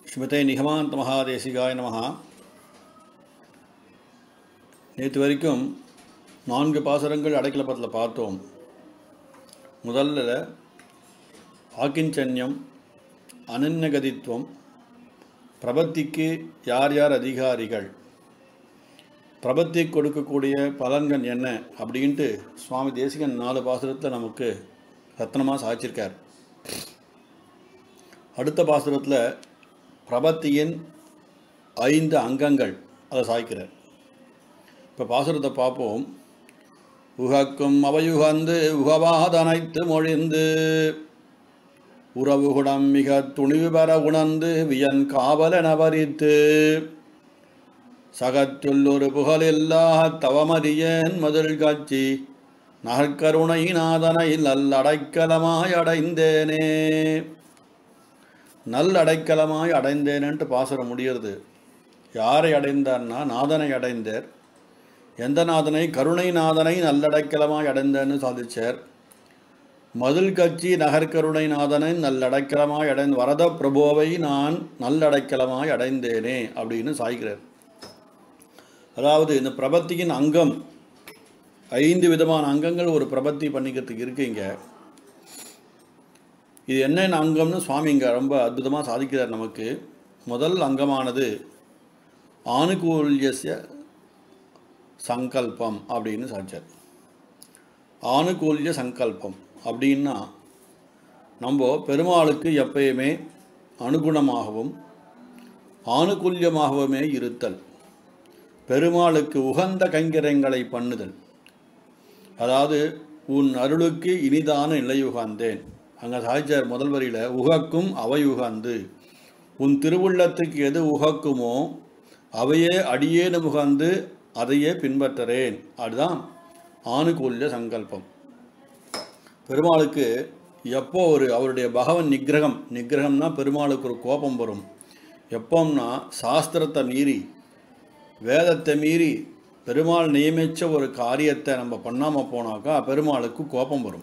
ஸ்மிருதே நிகமாந்த மகாதேசிகாய நமஹா நேற்று வரைக்கும் நான்கு பாசுரங்கள் அடைக்கலப்பத்தில் பார்த்தோம் முதல்ல ஆக்கிஞ்சன்யம் அனன்யகதித்துவம் பிரபத்திக்கு யார் யார் அதிகாரிகள் பிரபத்தி கொடுக்கக்கூடிய பலன்கள் என்ன அப்படின்ட்டு சுவாமி தேசிகன் நாலு பாசுரத்தில் நமக்கு ரத்னமாக சாய்ச்சிருக்கார் அடுத்த பாசுரத்தில் பிரபத்தியின் ஐந்து அங்கங்கள் அதை சாய்க்கிறார் இப்போ பாசுரத்தை பார்ப்போம் உகக்கும் அவையுகந்து உகவாதனைத்து மொழிந்து உறவுகுடம் மிக துணிவு பெற உணர்ந்து வியன் காவலென வரித்து சகத்துள் ஒரு புகழில்லா தவமறியேன் மதில் காட்சி நகர்கருணை நாதனை நல்லடைக்கலமாய் அடைந்தேனே நல்லடைக்கலமாய் அடைந்தேனேன்ட்டு பாசுரம் முடியறது யாரை அடைந்தார்னா நாதனை அடைந்தார் எந்த நாதனை கருணை நாதனை நல்லடைக்கலமாய் அடைந்தேன்னு சாதிச்சார் மதில் கட்சி நகர்கருணை நாதனை நல்லடைக்கலமாய் அடைந்த வரத பிரபோவை நான் நல்லடைக்கலமாய் அடைந்தேனே அப்படின்னு சாய்கிறார் அதாவது இந்த பிரபத்தியின் அங்கம் ஐந்து விதமான அங்கங்கள் ஒரு பிரபத்தி பண்ணிக்கிறதுக்கு இருக்குங்க இது என்னென்ன அங்கம்னு சுவாமி இங்கே ரொம்ப அற்புதமாக சாதிக்கிறார் நமக்கு முதல் அங்கமானது ஆணுகூல்யசிய சங்கல்பம் அப்படின்னு சாதிச்சார் ஆணுகூல்ய சங்கல்பம் அப்படின்னா நம்ம பெருமாளுக்கு எப்பயுமே அனுகுணமாகவும் ஆணுகூல்யமாகவுமே இருத்தல் பெருமாளுக்கு உகந்த கைங்கரங்களை பண்ணுதல் அதாவது உன் அருளுக்கு இனிதான நிலையுகாந்தேன் அங்கே சாய்ச்சார் முதல் வரியில் உகக்கும் அவை உகந்து உன் திருவுள்ளத்துக்கு எது உகக்குமோ அவையே அடியேனு உகந்து அதையே பின்பற்றுறேன் அதுதான் ஆணுகூல்ய சங்கல்பம் பெருமாளுக்கு எப்போ ஒரு அவருடைய பகவன் நிகிரகம் நிகிரகம்னா பெருமாளுக்கு ஒரு கோபம் வரும் எப்போம்னா சாஸ்திரத்தை மீறி வேதத்தை மீறி பெருமாள் நியமித்த ஒரு காரியத்தை நம்ம பண்ணாமல் போனாக்கா பெருமாளுக்கு கோபம் வரும்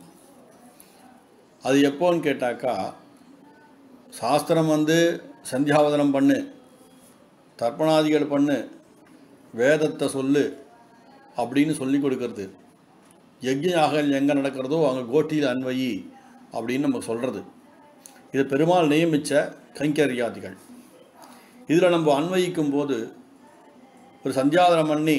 அது எப்போன்னு கேட்டாக்கா சாஸ்திரம் வந்து சந்தியாவதனம் பண்ணு தர்ப்பணாதிகள் பண்ணு வேதத்தை சொல்லு அப்படின்னு சொல்லி கொடுக்கறது யஜ்யாகல் எங்கே நடக்கிறதோ அங்கே கோட்டியில் அன்வயி அப்படின்னு நம்ம சொல்கிறது இது பெருமாள் நியமித்த கைங்கரியாதிகள் இதில் நம்ம அன்வயிக்கும் போது ஒரு சந்தியாதனம் பண்ணி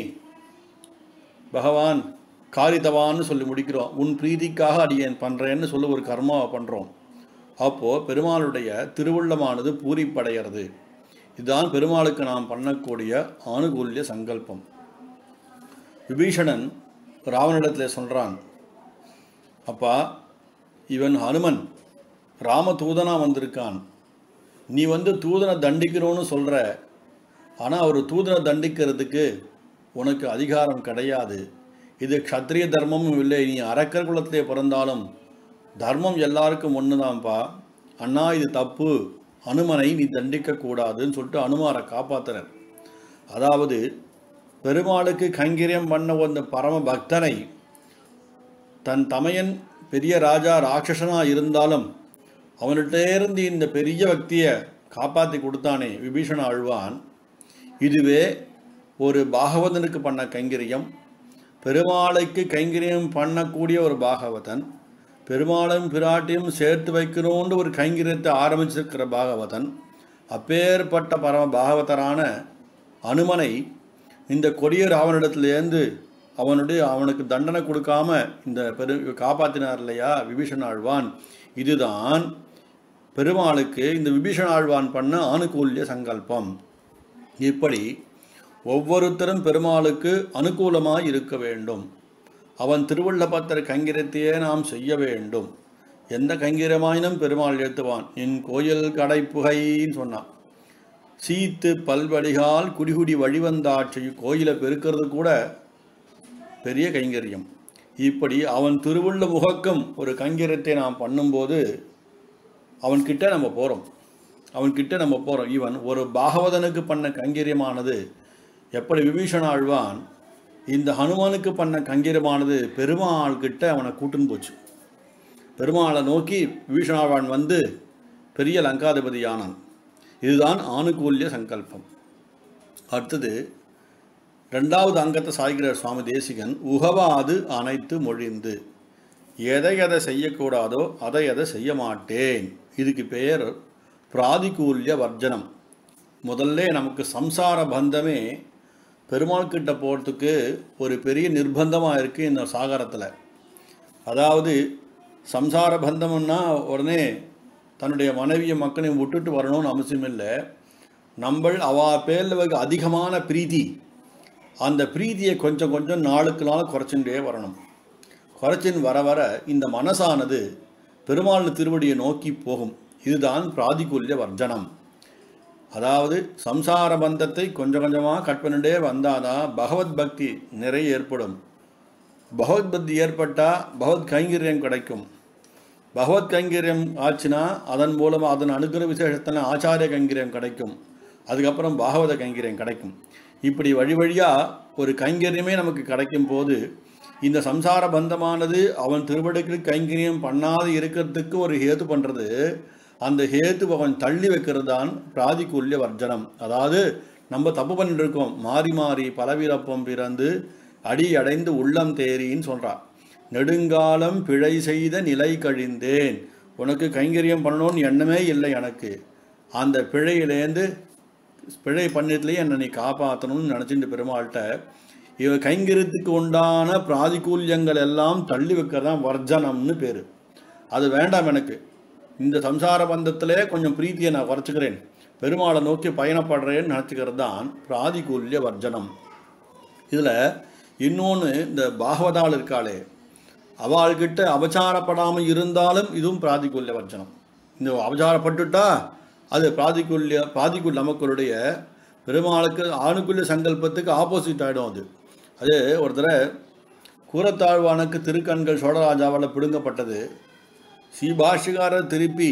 பகவான் காரித்தவான்னு சொல்லி முடிக்கிறோம் உன் பிரீதிக்காக அடியேன் பண்ணுறேன்னு சொல்லி ஒரு கர்மாவை பண்ணுறோம் அப்போது பெருமாளுடைய திருவுள்ளமானது பூரிப்படைகிறது இதுதான் பெருமாளுக்கு நாம் பண்ணக்கூடிய ஆணுகூல்ய சங்கல்பம் விபீஷணன் ராவனிடத்தில் சொல்கிறான் அப்பா இவன் ஹனுமன் ராம தூதனாக வந்திருக்கான் நீ வந்து தூதனை தண்டிக்கிறோன்னு சொல்கிற ஆனால் அவர் தூதனை தண்டிக்கிறதுக்கு உனக்கு அதிகாரம் கிடையாது இது க்ஷத்ரிய தர்மமும் இல்லை நீ அரக்கர் குலத்திலே பிறந்தாலும் தர்மம் எல்லாருக்கும் ஒன்று தான்ப்பா அண்ணா இது தப்பு அனுமனை நீ தண்டிக்கக்கூடாதுன்னு சொல்லிட்டு அனுமாரை காப்பாத்துறார் அதாவது பெருமாளுக்கு கைங்கரியம் பண்ண வந்த பரம பக்தனை தன் தமையன் பெரிய ராஜா ராட்சசனாக இருந்தாலும் அவன்கிட்டேருந்து இந்த பெரிய பக்தியை காப்பாற்றி கொடுத்தானே விபீஷண ஆழ்வான் இதுவே ஒரு பாகவதனுக்கு பண்ண கைங்கரியம் பெருமாளைக்கு கைங்கரியம் பண்ணக்கூடிய ஒரு பாகவதன் பெருமாளும் பிராட்டியும் சேர்த்து வைக்கணும்னு ஒரு கைங்கரியத்தை ஆரம்பிச்சிருக்கிற பாகவதன் அப்பேற்பட்ட பரம பாகவதரான அனுமனை இந்த கொடிய ராவனிடத்துலேருந்து அவனுடைய அவனுக்கு தண்டனை கொடுக்காம இந்த பெரு காப்பாற்றினார் இல்லையா விபீஷண ஆழ்வான் இதுதான் பெருமாளுக்கு இந்த விபீஷண ஆழ்வான் பண்ண ஆணுகூல்ய சங்கல்பம் இப்படி ஒவ்வொருத்தரும் பெருமாளுக்கு அனுகூலமாக இருக்க வேண்டும் அவன் திருவள்ளபத்திர கைங்கிரத்தையே நாம் செய்ய வேண்டும் எந்த கைங்கிரமாயினும் பெருமாள் ஏற்றுவான் என் கோயில் கடை புகைன்னு சொன்னான் சீத்து பல்வழிகால் குடிகுடி வழிவந்தாட்சி கோயிலை பெருக்கிறது கூட பெரிய கைங்கரியம் இப்படி அவன் திருவுள்ள முகக்கும் ஒரு கைங்கரியத்தை நாம் பண்ணும்போது அவன்கிட்ட நம்ம போகிறோம் அவன்கிட்ட நம்ம போகிறோம் ஈவன் ஒரு பாகவதனுக்கு பண்ண கைங்கரியமானது எப்படி விபீஷண ஆழ்வான் இந்த ஹனுமானுக்கு பண்ண கங்கீரமானது பெருமாள் கிட்ட அவனை கூட்டுன்னு போச்சு பெருமாளை நோக்கி விபீஷணாழ்வான் வந்து பெரிய லங்காதிபதியானான் இதுதான் ஆணுகூல்ய சங்கல்பம் அடுத்தது ரெண்டாவது அங்கத்தை சாய்கிறார் சுவாமி தேசிகன் உகவாது அனைத்து மொழிந்து எதை எதை செய்யக்கூடாதோ அதை எதை செய்ய மாட்டேன் இதுக்கு பெயர் பிராதிகூல்ய வர்ஜனம் முதல்ல நமக்கு சம்சார பந்தமே பெருமாள் கிட்ட போகிறதுக்கு ஒரு பெரிய நிர்பந்தமாக இருக்குது இந்த சாகரத்தில் அதாவது சம்சார பந்தம்னா உடனே தன்னுடைய மனைவியை மக்களையும் விட்டுட்டு வரணும்னு அவசியம் இல்லை நம்மள் அவ பேரில் அதிகமான பிரீத்தி அந்த பிரீதியை கொஞ்சம் கொஞ்சம் நாளுக்கு நாள் குறைச்சுட்டே வரணும் குறைச்சின்னு வர வர இந்த மனசானது பெருமாள் திருவடியை நோக்கி போகும் இதுதான் பிராதிகூல்ய வர்ஜனம் அதாவது சம்சார பந்தத்தை கொஞ்சம் கொஞ்சமாக கட் பண்ணிட்டே வந்தாதான் பகவத் பக்தி நிறைய ஏற்படும் பகவத் பக்தி ஏற்பட்டால் பகவத் கைங்கரியம் கிடைக்கும் பகவத் கைங்கரியம் ஆச்சுன்னா அதன் மூலமாக அதன் அனுகிரக விசேஷத்தில் ஆச்சாரிய கைங்கரியம் கிடைக்கும் அதுக்கப்புறம் பாகவத கைங்கரியம் கிடைக்கும் இப்படி வழி வழியாக ஒரு கைங்கரியமே நமக்கு கிடைக்கும் போது இந்த சம்சார பந்தமானது அவன் திருவடிக்கு கைங்கரியம் பண்ணாது இருக்கிறதுக்கு ஒரு ஹேத்து பண்ணுறது அந்த ஹேத்து அவன் தள்ளி வைக்கிறது தான் பிராதிகூல்ய வர்ஜனம் அதாவது நம்ம தப்பு பண்ணிட்டு இருக்கோம் மாறி மாறி பலவிரப்பம் பிறந்து அடி அடைந்து உள்ளம் தேரின்னு சொல்கிறான் நெடுங்காலம் பிழை செய்த நிலை கழிந்தேன் உனக்கு கைங்கரியம் பண்ணணும்னு எண்ணமே இல்லை எனக்கு அந்த பிழையிலேருந்து பிழை பண்ணிட்டுலேயே என்னை நீ காப்பாற்றணும்னு நினச்சிட்டு பெருமாள்கிட்ட இவ கைங்கரியத்துக்கு உண்டான பிராதிகூல்யங்கள் எல்லாம் தள்ளி வைக்கிறதான் வர்ஜனம்னு பேர் அது வேண்டாம் எனக்கு இந்த சம்சார பந்தத்திலே கொஞ்சம் பிரீத்தியை நான் குறைச்சிக்கிறேன் பெருமாளை நோக்கி பயணப்படுறேன்னு நினச்சிக்கிறது தான் பிராதிகூல்ய வர்ஜனம் இதில் இன்னொன்று இந்த பாகவதாள் இருக்காளே அவள்கிட்ட அபச்சாரப்படாமல் இருந்தாலும் இதுவும் பிராதிகூல்ய வர்ஜனம் இந்த அபச்சாரப்பட்டுட்டா அது பிராதிகூல்ய பிராதிகூல் நமக்களுடைய பெருமாளுக்கு ஆணுக்குள்ள சங்கல்பத்துக்கு ஆப்போசிட் ஆகிடும் அது அது ஒரு தடவை கூரத்தாழ்வானுக்கு திருக்கண்கள் சோழராஜாவால் பிடுங்கப்பட்டது ஸ்ரீபாஷிகாரர் திருப்பி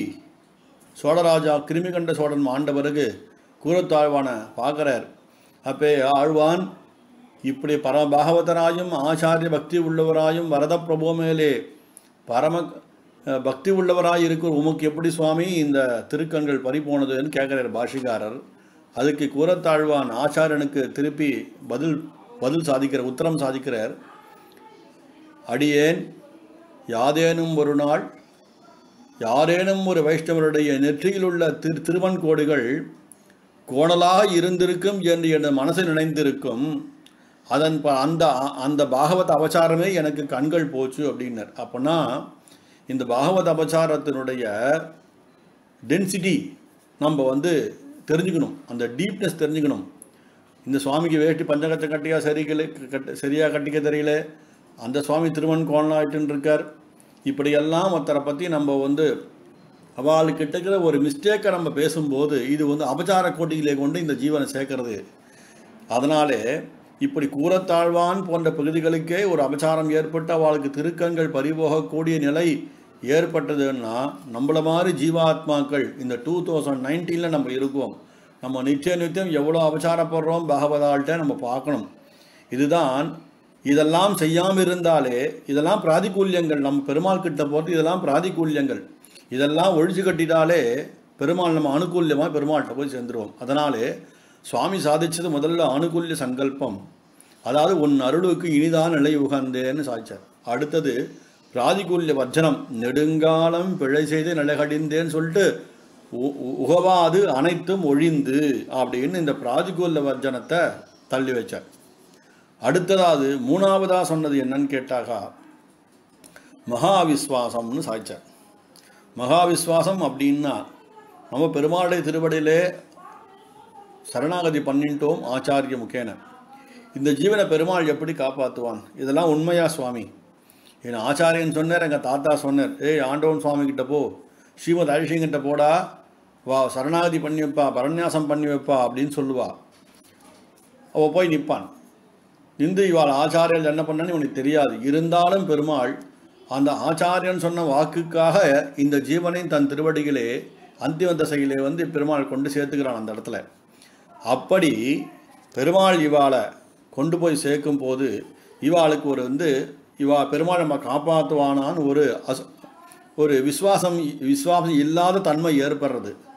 சோழராஜா கிருமிகண்ட சோழன் ஆண்ட பிறகு கூரத்தாழ்வானை பார்க்குறார் அப்பே ஆழ்வான் இப்படி பரம பாகவதராயும் ஆச்சாரிய பக்தி உள்ளவராயும் வரத பிரபு மேலே பரம அஹ், பக்தி உள்ளவராய் இருக்கிற உமக்கு எப்படி சுவாமி இந்த திருக்கண்கள் பறி போனதுன்னு கேட்குறார் பாஷிகாரர் அதுக்கு கூரத்தாழ்வான் ஆச்சாரியனுக்கு திருப்பி பதில் பதில் சாதிக்கிற உத்தரம் சாதிக்கிறார் அடியேன் யாதேனும் ஒரு நாள் யாரேனும் ஒரு வைஷ்ணவருடைய நெற்றியில் உள்ள திரு திருவன்கோடுகள் கோணலாக இருந்திருக்கும் என்று என் மனசு நினைந்திருக்கும் அதன் ப- அந்த அந்த பாகவத அபச்சாரமே எனக்கு கண்கள் போச்சு அப்படின்னார் அப்போனா இந்த பாகவத அபச்சாரத்தினுடைய டென்சிட்டி நம்ம வந்து தெரிஞ்சுக்கணும் அந்த டீப்னஸ் தெரிஞ்சுக்கணும் இந்த சுவாமிக்கு வேஷ்டி பஞ்சகத்தை கட்டியா சரிக்கல கட்ட சரியாக கட்டிக்க தெரியல அந்த சுவாமி திருவன் கோணலாயிட்டுன்னு இருக்கார் இப்படியெல்லாம் ஒருத்தரை பற்றி நம்ம வந்து அவளுக்கிட்ட இருக்கிற ஒரு மிஸ்டேக்கை நம்ம பேசும்போது இது வந்து அபச்சார கோட்டியிலே கொண்டு இந்த ஜீவனை சேர்க்கறது அதனாலே இப்படி கூறத்தாழ்வான் போன்ற பகுதிகளுக்கே ஒரு அபச்சாரம் ஏற்பட்டு அவளுக்கு திருக்கண்கள் பறிபோகக்கூடிய நிலை ஏற்பட்டதுன்னா நம்மள மாதிரி ஜீவாத்மாக்கள் இந்த டூ தௌசண்ட் நைன்டீனில் நம்ம இருக்கோம் நம்ம நித்திய நித்தியம் எவ்வளோ அபச்சாரப்படுறோம் பகவதாள்கிட்ட நம்ம பார்க்கணும் இதுதான் இதெல்லாம் செய்யாமல் இருந்தாலே இதெல்லாம் பிராதிகூல்யங்கள் நம்ம பெருமாள் கிட்ட போகிறது இதெல்லாம் பிராதிகூல்யங்கள் இதெல்லாம் ஒழிச்சு கட்டிட்டாலே பெருமாள் நம்ம அனுகூல்யமாக பெருமாள்கிட்ட போய் சேர்ந்துருவோம் அதனாலே சுவாமி சாதிச்சது முதல்ல அனுகூல்ய சங்கல்பம் அதாவது உன் அருளுக்கு இனிதான் நிலை உகந்தேன்னு சாதிச்சார் அடுத்தது பிராதிகூல்ய வர்ஜனம் நெடுங்காலம் பிழை செய்து நிலைகடிந்தேன்னு சொல்லிட்டு உ- உ- உகவாது அனைத்தும் ஒழிந்து அப்படின்னு இந்த பிராதிகூல்ய வர்ஜனத்தை தள்ளி வச்சார் அடுத்ததாவது மூணாவதா சொன்னது என்னன்னு கேட்டாக்கா மகா விஸ்வாசம்னு சாய்ச்சார் மகா விஸ்வாசம் அப்படின்னா நம்ம பெருமாளுடைய திருவடியிலே சரணாகதி பண்ணிட்டோம் ஆச்சாரிய முகேன இந்த ஜீவனை பெருமாள் எப்படி காப்பாற்றுவான் இதெல்லாம் உண்மையா சுவாமி என் ஆச்சாரியன் சொன்னார் எங்கள் தாத்தா சொன்னார் ஏய் ஆண்டவன் சுவாமி கிட்ட போ ஸ்ரீமத் அழிஷிங்கிட்ட போடா வா சரணாகதி பண்ணி வைப்பா பரநியாசம் பண்ணி வைப்பா அப்படின்னு சொல்லுவா அவள் போய் நிற்பான் நின்று இவாள் ஆச்சாரியர்கள் என்ன பண்ணன்னு இவனுக்கு தெரியாது இருந்தாலும் பெருமாள் அந்த ஆச்சாரியன் சொன்ன வாக்குக்காக இந்த ஜீவனை தன் திருவடிகளே அந்திம தசையிலே வந்து பெருமாள் கொண்டு சேர்த்துக்கிறான் அந்த இடத்துல அப்படி பெருமாள் இவாளை கொண்டு போய் சேர்க்கும் போது இவாளுக்கு ஒரு வந்து இவா பெருமாள் நம்ம காப்பாற்றுவானான்னு ஒரு அஸ் ஒரு விஸ்வாசம் விஸ்வாசம் இல்லாத தன்மை ஏற்படுறது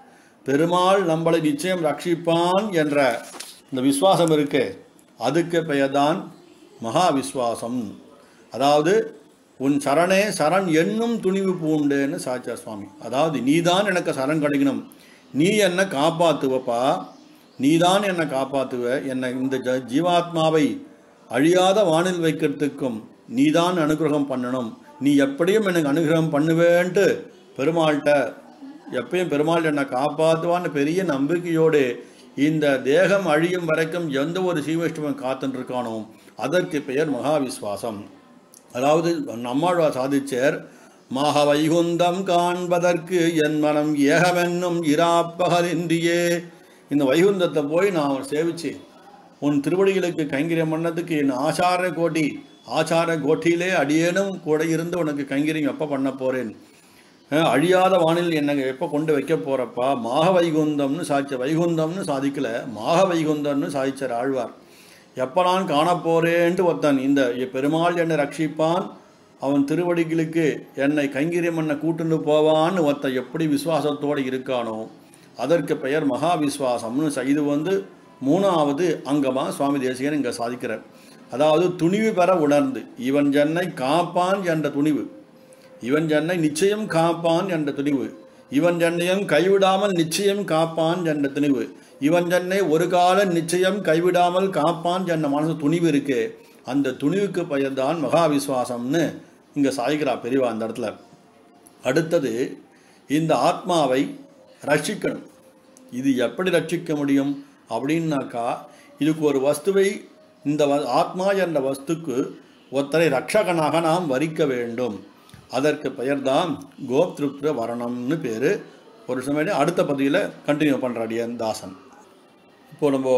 பெருமாள் நம்மளை நிச்சயம் ரட்சிப்பான் என்ற இந்த விசுவாசம் இருக்கு அதுக்கு பெயர்தான் மகா விஸ்வாசம் அதாவது உன் சரணே சரண் என்னும் துணிவு பூண்டுன்னு சாச்சா சுவாமி அதாவது நீதான் எனக்கு சரண் கிடைக்கணும் நீ என்னை காப்பாத்துவப்பா நீதான் என்னை காப்பாத்துவ என்னை இந்த ஜ- ஜீவாத்மாவை அழியாத வானில் வைக்கிறதுக்கும் நீதான் அனுகிரகம் பண்ணணும் நீ எப்படியும் எனக்கு அனுகிரகம் பண்ணுவேன்ட்டு பெருமாள்கிட்ட எப்பயும் பெருமாள் என்னை காப்பாற்றுவான்னு பெரிய நம்பிக்கையோடு இந்த தேகம் அழியும் வரைக்கும் எந்த ஒரு சீவைஷ்டவன் காத்துட்டு இருக்கானோ அதற்கு பெயர் மகா விஸ்வாசம் அதாவது நம்மாழ்வார் சாதிச்சர் மக வைகுந்தம் காண்பதற்கு என் மனம் ஏகமென்னும் இராப்பகலின்றியே இந்த வைகுந்தத்தை போய் நான் சேவிச்சு உன் திருவடிகளுக்கு கைங்கரியம் பண்ணதுக்கு என் ஆச்சார கோட்டி ஆச்சார கோட்டியிலே அடியேனும் கூட இருந்து உனக்கு கைங்கரியம் எப்போ பண்ண போறேன் அஹ் அழியாத வானில் என்னை எப்போ கொண்டு வைக்க போறப்பா மாக வைகுந்தம்னு சாதிச்ச வைகுந்தம்னு சாதிக்கல மாக வைகுந்தம்னு சாதிச்சார் ஆழ்வார் எப்போ நான் காணப்போறேன்ட்டு ஒருத்தன் இந்த பெருமாள் என்னை ரட்சிப்பான் அவன் திருவடிகளுக்கு என்னை கைங்கரியம் பண்ண கூட்டுண்டு போவான்னு ஒருத்தன் எப்படி விசுவாசத்தோடு இருக்கானோ அதற்கு பெயர் மகா விஸ்வாசம்னு ச- இது வந்து மூணாவது அங்கமாக சுவாமி தேசிகன் இங்கே சாதிக்கிறார் அதாவது துணிவு பெற உணர்ந்து இவன் என்னை காப்பான் என்ற துணிவு இவன் என்னை நிச்சயம் காப்பான் என்ற துணிவு இவன் என்னையும் கைவிடாமல் நிச்சயம் காப்பான் என்ற துணிவு இவன் என்னை ஒரு காலம் நிச்சயம் கைவிடாமல் காப்பான் என்ற மனசு துணிவு இருக்கு அந்த துணிவுக்கு பெயர்தான் மகா விஸ்வாசம்னு இங்கே சாய்கிறா பெரியவா அந்த இடத்துல அடுத்தது இந்த ஆத்மாவை ரட்சிக்கணும் இது எப்படி ரட்சிக்க முடியும் அப்படின்னாக்கா இதுக்கு ஒரு வஸ்துவை இந்த வ- ஆத்மா என்ற வஸ்துக்கு ஒருத்தரை ரட்சகனாக நாம் வரிக்க வேண்டும் அதற்கு பெயர்தான் கோப்திருப்த வரணம்னு பேர் ஒரு சமயம் அடுத்த பதிவில் கண்டினியூ பண்ணுறாடியன் தாசன் இப்போ நம்ம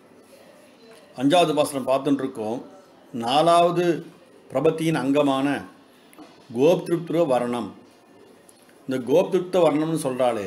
அஞ்சாவது பாசனம் பார்த்துட்டு இருக்கோம் நாலாவது பிரபத்தியின் அங்கமான கோப்திருப்த வர்ணம் இந்த கோப்திருப்த வர்ணம்னு சொல்கிறாளே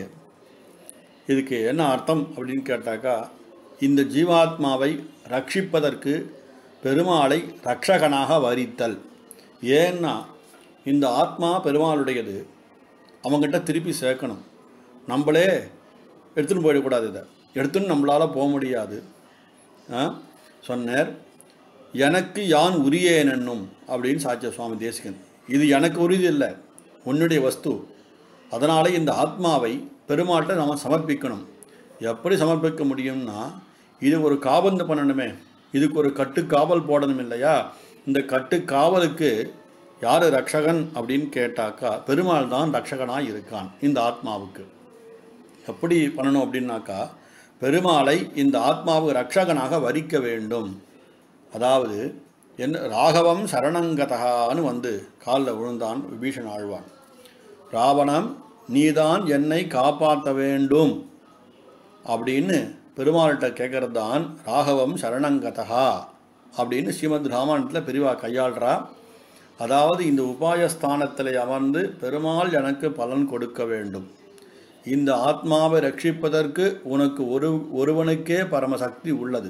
இதுக்கு என்ன அர்த்தம் அப்படின்னு கேட்டாக்கா இந்த ஜீவாத்மாவை ரட்சிப்பதற்கு பெருமாளை ரட்சகனாக வரித்தல் ஏன்னா இந்த ஆத்மா பெருமாளுடையது அவங்ககிட்ட திருப்பி சேர்க்கணும் நம்மளே எடுத்துன்னு போயிடக்கூடாது இதை எடுத்துன்னு நம்மளால் போக முடியாது ஆ? சொன்னார் எனக்கு யான் உரியேன் என்னும் அப்படின்னு சாட்சிய சுவாமி தேசிகன் இது எனக்கு உறுதி இல்லை உன்னுடைய வஸ்து அதனால இந்த ஆத்மாவை பெருமாள்கிட்ட நாம் சமர்ப்பிக்கணும் எப்படி சமர்ப்பிக்க முடியும்னா இது ஒரு காபந்து பண்ணணுமே இதுக்கு ஒரு கட்டுக்காவல் போடணும் இல்லையா இந்த கட்டுக்காவலுக்கு யார் ரக்ஷகன் அப்படின்னு கேட்டாக்கா பெருமாள் தான் ரக்ஷகனாக இருக்கான் இந்த ஆத்மாவுக்கு எப்படி பண்ணணும் அப்படின்னாக்கா பெருமாளை இந்த ஆத்மாவுக்கு ரட்சகனாக வரிக்க வேண்டும் அதாவது என்ன ராகவம் சரணங்கதகான்னு வந்து காலில் விழுந்தான் விபீஷன் ஆழ்வான் ராவணம் நீதான் என்னை காப்பாற்ற வேண்டும் அப்படின்னு பெருமாள்கிட்ட கேட்கறது தான் ராகவம் சரணங்கதகா அப்படின்னு ஸ்ரீமத் ராமாயணத்தில் பெரியவா கையாளுறா அதாவது இந்த உபாயஸ்தானத்தில் அமர்ந்து பெருமாள் எனக்கு பலன் கொடுக்க வேண்டும் இந்த ஆத்மாவை ரட்சிப்பதற்கு உனக்கு ஒரு ஒருவனுக்கே பரமசக்தி உள்ளது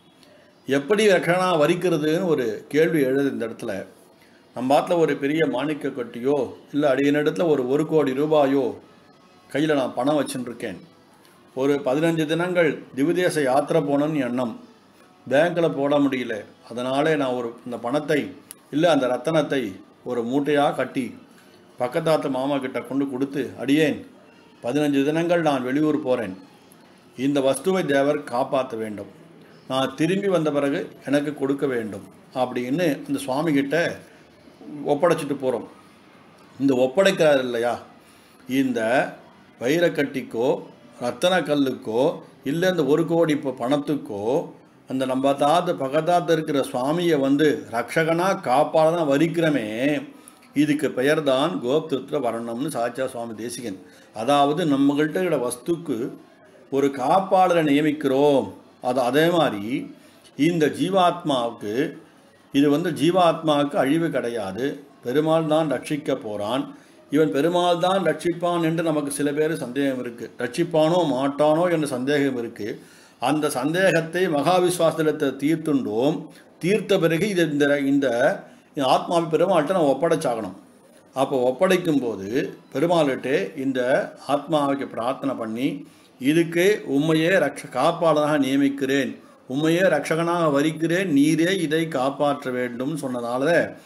எப்படி ரட்சணா வரிக்கிறதுன்னு ஒரு கேள்வி எழுது இந்த இடத்துல நம்ம ஆத்தில் ஒரு பெரிய மாணிக்க கட்டியோ இல்லை அடியனிடத்துல ஒரு ஒரு கோடி ரூபாயோ கையில் நான் பணம் வச்சுட்டு இருக்கேன் ஒரு பதினஞ்சு தினங்கள் திவிதேச யாத்திரை போகணும்னு எண்ணம் பேங்க்கில் போட முடியல அதனாலே நான் ஒரு இந்த பணத்தை இல்லை அந்த ரத்தனத்தை ஒரு மூட்டையாக கட்டி பக்கத்தாத்து மாமா கிட்ட கொண்டு கொடுத்து அடியேன் பதினஞ்சு தினங்கள் நான் வெளியூர் போகிறேன் இந்த வஸ்துவை தேவர் காப்பாற்ற வேண்டும் நான் திரும்பி வந்த பிறகு எனக்கு கொடுக்க வேண்டும் அப்படின்னு இந்த சுவாமி கிட்ட ஒப்படைச்சிட்டு போகிறோம் இந்த ஒப்படைக்கிறார் இல்லையா இந்த வைரக்கட்டிக்கோ ரத்தன கல்லுக்கோ இல்லை இந்த ஒரு கோடி இப்போ பணத்துக்கோ அந்த நம்ம தாத்து பக்கத்தாத்து இருக்கிற சுவாமியை வந்து ரக்ஷகனாக காப்பாட தான் வரிக்கிறமே இதுக்கு பெயர் தான் கோப்திருத்திர வர்ணம்னு சாச்சா சுவாமி தேசிகன் அதாவது நம்மகிட்ட இருக்கிற வஸ்துக்கு ஒரு காப்பாளரை நியமிக்கிறோம் அது அதே மாதிரி இந்த ஜீவாத்மாவுக்கு இது வந்து ஜீவாத்மாவுக்கு அழிவு கிடையாது பெருமாள் தான் ரட்சிக்க போகிறான் இவன் பெருமாள் தான் ரட்சிப்பான் என்று நமக்கு சில பேர் சந்தேகம் இருக்குது ரட்சிப்பானோ மாட்டானோ என்ற சந்தேகம் இருக்குது அந்த சந்தேகத்தை மகாவிஸ்வாசத்தில் தீர்த்துண்டோம் தீர்த்த பிறகு இது இந்த இந்த ஆத்மாவை பெருமாள்கிட்ட நம்ம ஒப்படைச்சாகணும் அப்போ ஒப்படைக்கும் போது பெருமாள்கிட்ட இந்த ஆத்மாவுக்கு பிரார்த்தனை பண்ணி இதுக்கு உம்மையே ரக்ஷ காப்பாளனாக நியமிக்கிறேன் உம்மையே ரக்ஷகனாக வரிக்கிறேன் நீரே இதை காப்பாற்ற வேண்டும் சொன்னதால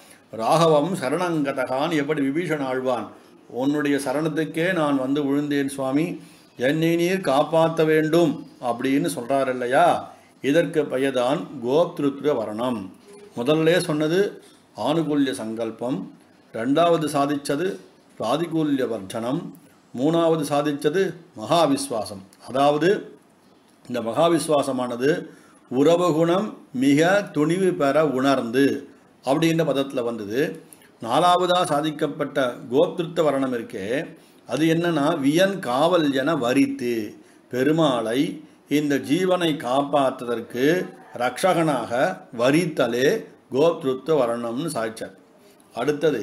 ராகவம் சரணங்கதகான் எப்படி விபீஷன் ஆழ்வான் உன்னுடைய சரணத்துக்கே நான் வந்து விழுந்தேன் சுவாமி என்னை நீர் காப்பாற்ற வேண்டும் அப்படின்னு சொல்றார் இல்லையா இதற்கு பெயர்தான் கோப்திருத்ர வரணம் முதல்ல சொன்னது ஆனுகூல்ய சங்கல்பம் ரெண்டாவது சாதிச்சது பிராதிகூல்ய வர்ஜனம் மூணாவது சாதிச்சது மகாவிஸ்வாசம் அதாவது இந்த மகாவிஸ்வாசமானது உறவுகுணம் மிக துணிவு பெற உணர்ந்து அப்படின்ற பதத்தில் வந்தது நாலாவதாக சாதிக்கப்பட்ட கோப்திருத்த வரணம் இருக்கே அது என்னன்னா வியன் காவல் என வரித்து பெருமாளை இந்த ஜீவனை காப்பாற்றுவதற்கு ரக்ஷகனாக வரித்தலே கோப்திருத்த வரணம்னு சாதிச்சார் அடுத்தது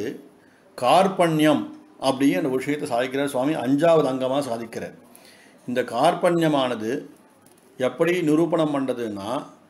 கார்பண்யம் அப்படிங்கிற விஷயத்தை சாதிக்கிறார் சுவாமி அஞ்சாவது அங்கமாக சாதிக்கிறார் இந்த கார்பண்யமானது எப்படி நிரூபணம் பண்ணுறதுன்னா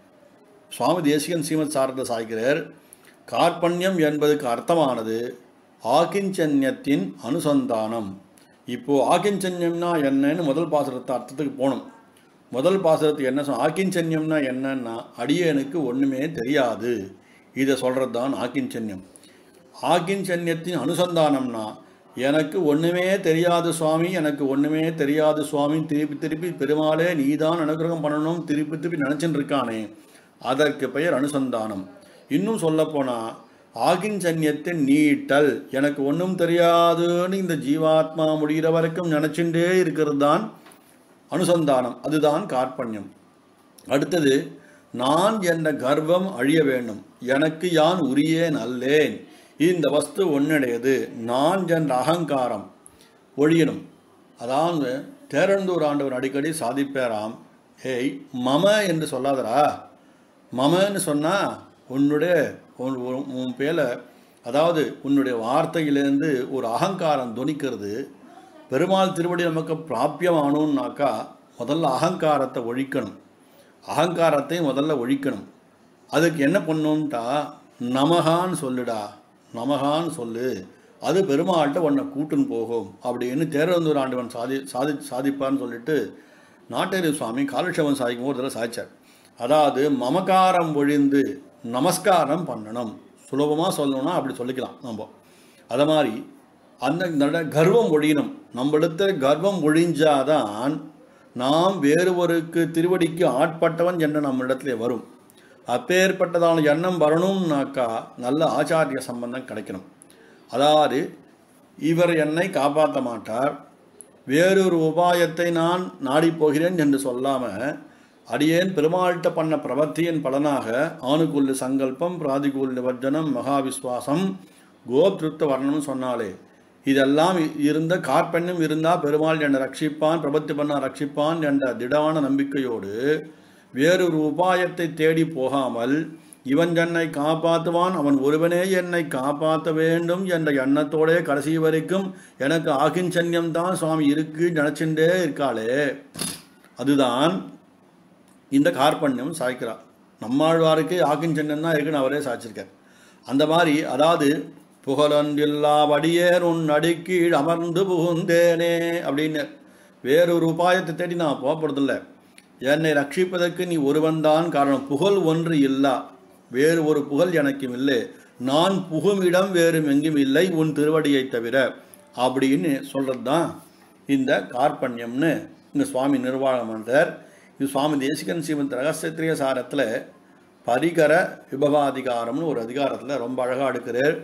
சுவாமி தேசிகன் சீமத் சாரத சாய்கிறார் கார்பண்யம் என்பதுக்கு அர்த்தமானது ஆகிஞ்சன்யத்தின் அனுசந்தானம் இப்போ ஆகிஞ்சன்யம்னா என்னன்னு முதல் பாசுரத்தை அர்த்தத்துக்கு போகணும் முதல் பாசுரத்துக்கு என்ன சொல் ஆக்கிஞ்சன்யம்னா என்னன்னா அடியனுக்கு ஒன்றுமே தெரியாது இதை சொல்கிறது தான் ஆக்கிஞ்சன்யம் ஆக்கிஞ்சன்யத்தின் அனுசந்தானம்னா எனக்கு ஒன்றுமே தெரியாது சுவாமி எனக்கு ஒன்றுமே தெரியாது சுவாமி திருப்பி திருப்பி பெருமாளே நீதான் அனுகிரகம் பண்ணணும் திருப்பி திருப்பி நினச்சின்னு இருக்கானே அதற்கு பெயர் அனுசந்தானம் இன்னும் சொல்லப்போனால் ஆகிஞ்சன்யத்தை நீட்டல் எனக்கு ஒன்றும் தெரியாதுன்னு இந்த ஜீவாத்மா முடிகிற வரைக்கும் நினச்சிண்டே இருக்கிறது தான் அனுசந்தானம் அதுதான் கார்பண்யம் அடுத்தது நான் என்ற கர்வம் அழிய வேண்டும் எனக்கு யான் உரியேன் அல்லேன் இந்த வஸ்து ஒன்னுடையது நான் என்ற அகங்காரம் ஒழியணும் அதாவது தேரந்தூர் ஆண்டவர் அடிக்கடி சாதிப்பேராம் ஏய் மம என்று சொல்லாதடா மமன்னு சொன்னால் உன்னுடைய உன் உன் உன் பேல அதாவது உன்னுடைய வார்த்தையிலேருந்து ஒரு அகங்காரம் துணிக்கிறது பெருமாள் திருவடி நமக்கு பிராபியமானோன்னாக்கா முதல்ல அகங்காரத்தை ஒழிக்கணும் அகங்காரத்தை முதல்ல ஒழிக்கணும் அதுக்கு என்ன பண்ணணுன்ட்டா நமகான்னு சொல்லுடா நமகான்னு சொல்லு அது பெருமாள்கிட்ட உன்னை கூட்டுன்னு போகும் அப்படின்னு தேரவந்தூர் ஆண்டவன் சாதி சாதி சாதிப்பான்னு சொல்லிட்டு நாட்டேரி சுவாமி காலட்சவன் சாதிக்கும் ஒரு தடவை சாதிச்சார் அதாவது மமகாரம் ஒழிந்து நமஸ்காரம் பண்ணணும் சுலபமாக சொல்லணும்னா அப்படி சொல்லிக்கலாம் நம்ம அதை மாதிரி அந்த நட கர்வம் ஒழியணும் நம்மளிடத்த கர்வம் ஒழிஞ்சாதான் நாம் வேறுவருக்கு திருவடிக்கு ஆட்பட்டவன் என்ற நம்மிடத்துல வரும் அப்பேற்பட்டதான எண்ணம் வரணும்னாக்கா நல்ல ஆச்சாரிய சம்பந்தம் கிடைக்கணும் அதாவது இவர் என்னை காப்பாற்ற மாட்டார் வேறொரு உபாயத்தை நான் நாடிப் போகிறேன் என்று சொல்லாமல் அடியேன் பெருமாள்கிட்ட பண்ண பிரவர்த்தியின் பலனாக ஆணுகூல்ய சங்கல்பம் பிராதிகூல்ய வர்ஜனம் மகாவிஸ்வாசம் கோப்திருத்த வர்ணம்னு சொன்னாலே இதெல்லாம் இருந்த கார்பெண்ணும் இருந்தால் பெருமாள் என்னை ரட்சிப்பான் பிரபத்தி பண்ண ரட்சிப்பான் என்ற திடமான நம்பிக்கையோடு வேறொரு உபாயத்தை தேடி போகாமல் இவன் என்னை காப்பாற்றுவான் அவன் ஒருவனே என்னை காப்பாற்ற வேண்டும் என்ற எண்ணத்தோடே கடைசி வரைக்கும் எனக்கு ஆகிஞ்சன்யம் தான் சுவாமி இருக்கு நினச்சிண்டே இருக்காளே அதுதான் இந்த கார்பண்யம் சாய்க்கிறார் நம்மாழ்வாருக்கு ஆகிஞ்சன்யம் தான் இருக்குன்னு அவரே சாய்ச்சிருக்கார் அந்த மாதிரி அதாவது புகழன்றில்லா வடியேன் உன் அடிக்கீழ் அமர்ந்து புகுந்தேனே அப்படின்னு வேறொரு உபாயத்தை தேடி நான் போகப்படுறதில்ல என்னை ரட்சிப்பதற்கு நீ ஒருவன்தான் காரணம் புகழ் ஒன்று இல்லா வேறு ஒரு புகழ் எனக்கும் இல்லை நான் புகுமிடம் வேறு எங்கும் இல்லை உன் திருவடியை தவிர அப்படின்னு சொல்கிறது தான் இந்த கார்பண்யம்னு இந்த சுவாமி நிர்வாகம் பண்றார் இது சுவாமி தேசிகன் சிவன் ரகசியத்திரிய சாரத்தில் பரிகர விபவாதிகாரம்னு ஒரு அதிகாரத்தில் ரொம்ப அழகாக எடுக்கிறார்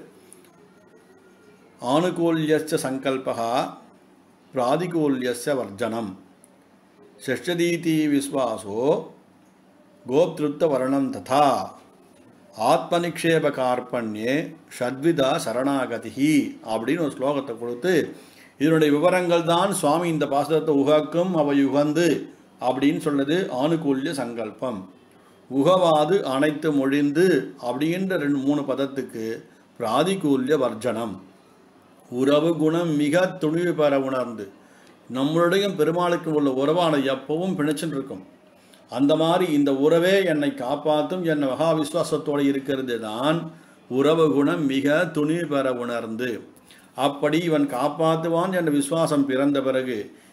ஆனுகூல்யஸ்ய சங்கல்பகா பிராதிகூல்யஸ்ய வர்ஜனம் ஷஷ்டதீதி விஸ்வாசோ கோப்திருத்த வர்ணம் ததா ஆத்மநிக்ஷேப கார்பண்யே ஷட்விதா சரணாகதி அப்படின்னு ஒரு ஸ்லோகத்தை கொடுத்து இதனுடைய விவரங்கள் தான் சுவாமி இந்த பாசுரத்தை உகக்கும் அவை உகந்து அப்படின்னு சொன்னது ஆணுகூல்ய சங்கல்பம் உகவாது அனைத்து மொழிந்து அப்படின்ற ரெண்டு மூணு பதத்துக்கு பிராதிகூல்ய வர்ஜனம் உறவு குணம் மிக துணிவு பெற உணர்ந்து நம்மளுடைய பெருமாளுக்கு உள்ள உறவானது எப்பவும் பிணைச்சுட்டு இருக்கும் அந்த மாதிரி இந்த உறவே என்னை காப்பாற்றும் என் மகா விசுவாசத்தோடு இருக்கிறது தான் உறவு குணம் மிக துணிவு பெற உணர்ந்து அப்படி இவன் காப்பாற்றுவான் என்ற விசுவாசம் பிறந்த பிறகு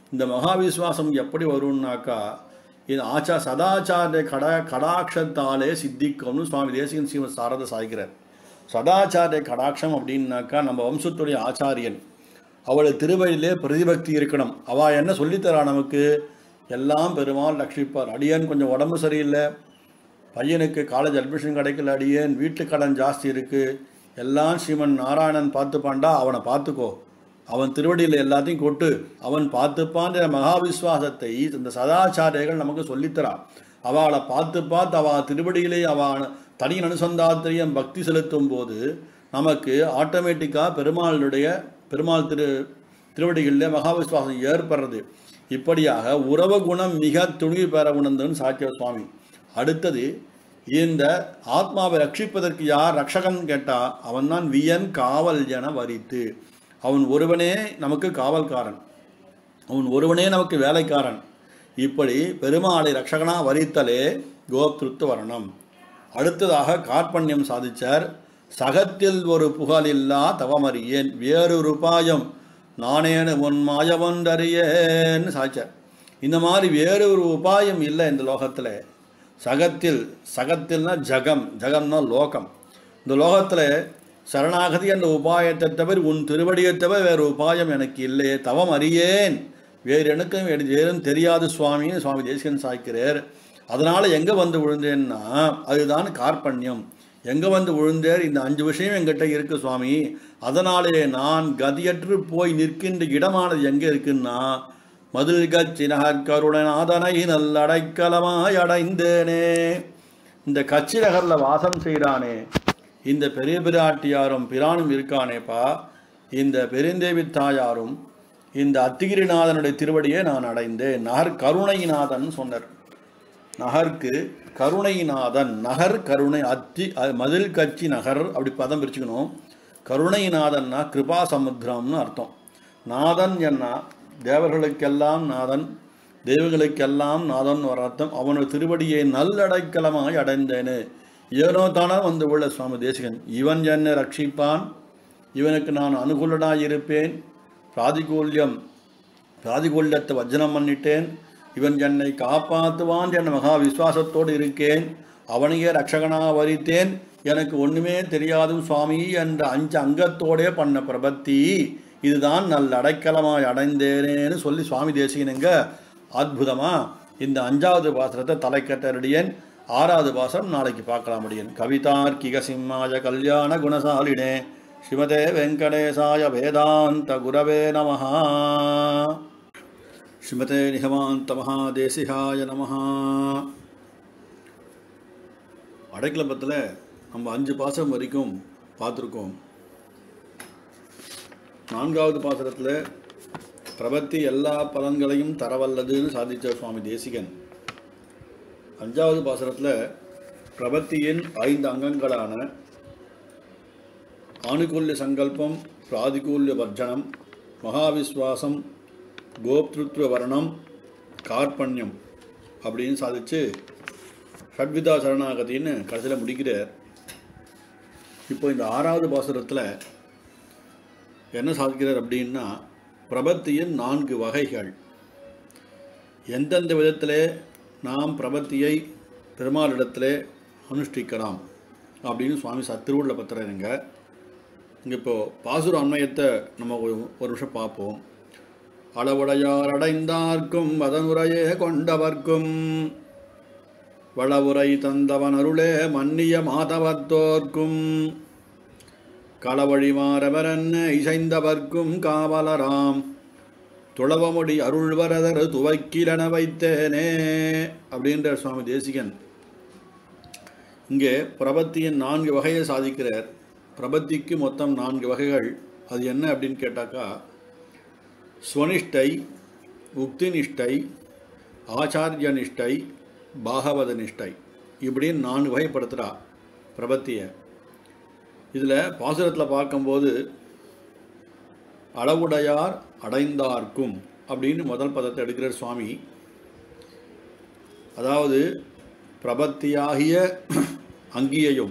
இந்த மகா விஸ்வாசம் எப்படி வரும்னாக்கா இது ஆச்சா சதாச்சார கடா கடாட்சத்தாலே சித்திக்கும்னு சுவாமி தேசிகன் ஸ்ரீமத் சாரத சாய்க்கிறார் சதாச்சார கடாட்சம் அப்படின்னாக்கா நம்ம வம்சத்துடைய ஆச்சாரியன் அவளை திருவழியிலே பிரதிபக்தி இருக்கணும் அவள் என்ன சொல்லித்தரா நமக்கு எல்லாம் பெருமாள் ரட்சிப்பார் அடியேன் கொஞ்சம் உடம்பு சரியில்லை பையனுக்கு காலேஜ் அட்மிஷன் கிடைக்கல அடியேன் வீட்டு கடன் ஜாஸ்தி இருக்குது எல்லாம் ஸ்ரீமன் நாராயணன் பார்த்துப்பான்டா அவனை பார்த்துக்கோ அவன் திருவடியில் எல்லாத்தையும் கொட்டு அவன் பார்த்துப்பான்ற மகா விஸ்வாசத்தை இந்த சதாச்சாரியர்கள் நமக்கு சொல்லித்தரான் அவளை பார்த்து பார்த்து அவள் திருவடியிலே அவன் தனி அனுசந்தாத்திரியம் பக்தி செலுத்தும் போது நமக்கு ஆட்டோமேட்டிக்காக பெருமாளுடைய பெருமாள் திரு திருவடிகளில் மகா விஸ்வாசம் ஏற்படுறது இப்படியாக உறவு குணம் மிக துணிவு பெற உணர்ந்தவன் சாக்கிய சுவாமி அடுத்தது இந்த ஆத்மாவை ரட்சிப்பதற்கு யார் ரட்சகன் கேட்டா அவன்தான் வியன் காவல் என வரித்து அவன் ஒருவனே நமக்கு காவல்காரன் அவன் ஒருவனே நமக்கு வேலைக்காரன் இப்படி பெருமாளை ரட்சகனா வரித்தலே கோப்திருத்து வரணும் அடுத்ததாக கார்பண்யம் சாதிச்சார் சகத்தில் ஒரு புகழில்லா தவமறியேன் வேறொரு உபாயம் நானேனு உன் மாயவன்றறியேன்னு சாதிச்சார் இந்த மாதிரி வேறு ஒரு உபாயம் இல்லை இந்த லோகத்தில் சகத்தில் சகத்தில்னா ஜகம் ஜகம்னா லோகம் இந்த லோகத்தில் சரணாகதி என்ற உபாயத்தை தவிர உன் திருவடியை தவிர வேறு உபாயம் எனக்கு இல்லையே தவம் அறியேன் வேறு எனக்கும் வேறு வேறும் தெரியாது சுவாமின்னு சுவாமி தேசிகன் சாய்க்கிறார் அதனால் எங்கே வந்து விழுந்தேன்னா அதுதான் கார்பண்யம் எங்கே வந்து விழுந்தேர் இந்த அஞ்சு விஷயம் எங்கிட்ட இருக்கு சுவாமி அதனாலே நான் கதியற்று போய் நிற்கின்ற இடமானது எங்கே இருக்குன்னா மதில் கச்சி நகர் கருணநாதனை நல்லடைக்கலமாய் அடைந்தேனே இந்த கச்சி நகரில் வாசம் செய்கிறானே இந்த பெரிய பிராட்டியாரும் பிரானும் இருக்கானேப்பா இந்த பெருந்தேவி தாயாரும் இந்த அத்திகிரிநாதனுடைய திருவடியை நான் அடைந்தேன் நகர் கருணைநாதன் சொன்னார் நகர்க்கு கருணைநாதன் நகர் கருணை அத்தி அ- மதில் கட்சி நகர் அப்படி பதம் பிரிச்சுக்கணும் கருணைநாதன்னா கிருபா சமுத்திரம்னு அர்த்தம் நாதன் என்ன தேவர்களுக்கெல்லாம் நாதன் தெய்வங்களுக்கெல்லாம் நாதன் ஒரு அர்த்தம் அவனோட திருவடியை நல்லடைக்கலமாய் அடைந்தேனே ஏனோ தானோ வந்து உள்ள சுவாமி தேசிகன் இவன் என்னை ரட்சிப்பான் இவனுக்கு நான் அனுகூலனாய் இருப்பேன் பிராதிகூல்யம் பிராதிகூல்யத்தை வஜனம் பண்ணிட்டேன் இவன் என்னை காப்பாற்றுவான் என்ற மகா விசுவாசத்தோடு இருக்கேன் அவனையே ரட்சகனாக வரித்தேன் எனக்கு ஒன்றுமே தெரியாது சுவாமி என்ற அஞ்சு அங்கத்தோடே பண்ண பிரபத்தி இதுதான் நல்ல அடைக்கலமாய் அடைந்தேனேன்னு சொல்லி சுவாமி தேசிகனுங்க அற்புதமா இந்த அஞ்சாவது பாசனத்தை தலைக்கட்டரடியன் ஆறாவது பாசனம் நாளைக்கு பார்க்கலாம் முடியும் கவிதார்க்கிக சிம்மாய கல்யாண குணசாலினே ஸ்ரீமதே வெங்கடேசாய வேதாந்த குரவே நமஹா ஸ்ரீமதே நிகமாந்த மகாதேசிகாய நமஹா அடைக்கலம்பத்தில் நம்ம அஞ்சு பாசம் வரைக்கும் பார்த்துருக்கோம் நான்காவது பாசனத்தில் பிரபத்தி எல்லா பலன்களையும் தரவல்லதுன்னு சாதித்த சுவாமி தேசிகன் அஞ்சாவது பாசனத்தில் பிரபத்தியின் ஐந்து அங்கங்களான ஆணுகூல்ய சங்கல்பம் பிராதிகூல்ய வர்ஜனம் மகாவிஸ்வாசம் கோப்திருத்வ வர்ணம் கார்பண்யம் அப்படின்னு சாதிச்சு ஷட்விதா சரணாகதின்னு கடைசியில் முடிக்கிறார் இப்போ இந்த ஆறாவது பாசுரத்தில் என்ன சாதிக்கிறார் அப்படின்னா பிரபத்தியின் நான்கு வகைகள் எந்தெந்த விதத்திலே நாம் பிரபத்தியை பெருமாளிடத்திலே அனுஷ்டிக்கலாம் அப்படின்னு சுவாமி சத்திருவுள்ள பத்திரங்க இங்கே இப்போ பாசுர அன்மயத்தை நம்ம ஒரு ஒரு நிமிஷம் பார்ப்போம் அளவுடையார் அடைந்தார்க்கும் அதனுரையே கொண்டவர்க்கும் வளவுரை தந்தவன் அருளே மன்னிய மாதவத்தோர்க்கும் களவழி மாறவரன் இசைந்தவர்க்கும் காவலராம் துளவமுடி அருள்வரதர் துவைக்கிலன வைத்தேனே அப்படின்ற சுவாமி தேசிகன் இங்கே பிரபத்தியின் நான்கு வகையை சாதிக்கிறார் பிரபத்திக்கு மொத்தம் நான்கு வகைகள் அது என்ன அப்படின்னு கேட்டாக்கா ஸ்வனிஷ்டை உக்தி நிஷ்டை ஆச்சாரிய நிஷ்டை பாகவத நிஷ்டை இப்படின்னு நான்கு வகைப்படுத்துகிறா பிரபத்தியை இதில் பாசுரத்தில் பார்க்கும்போது அளவுடையார் அடைந்தார்க்கும் அப்படின்னு முதல் பதத்தை எடுக்கிறார் சுவாமி அதாவது பிரபத்தியாகிய அங்கியையும்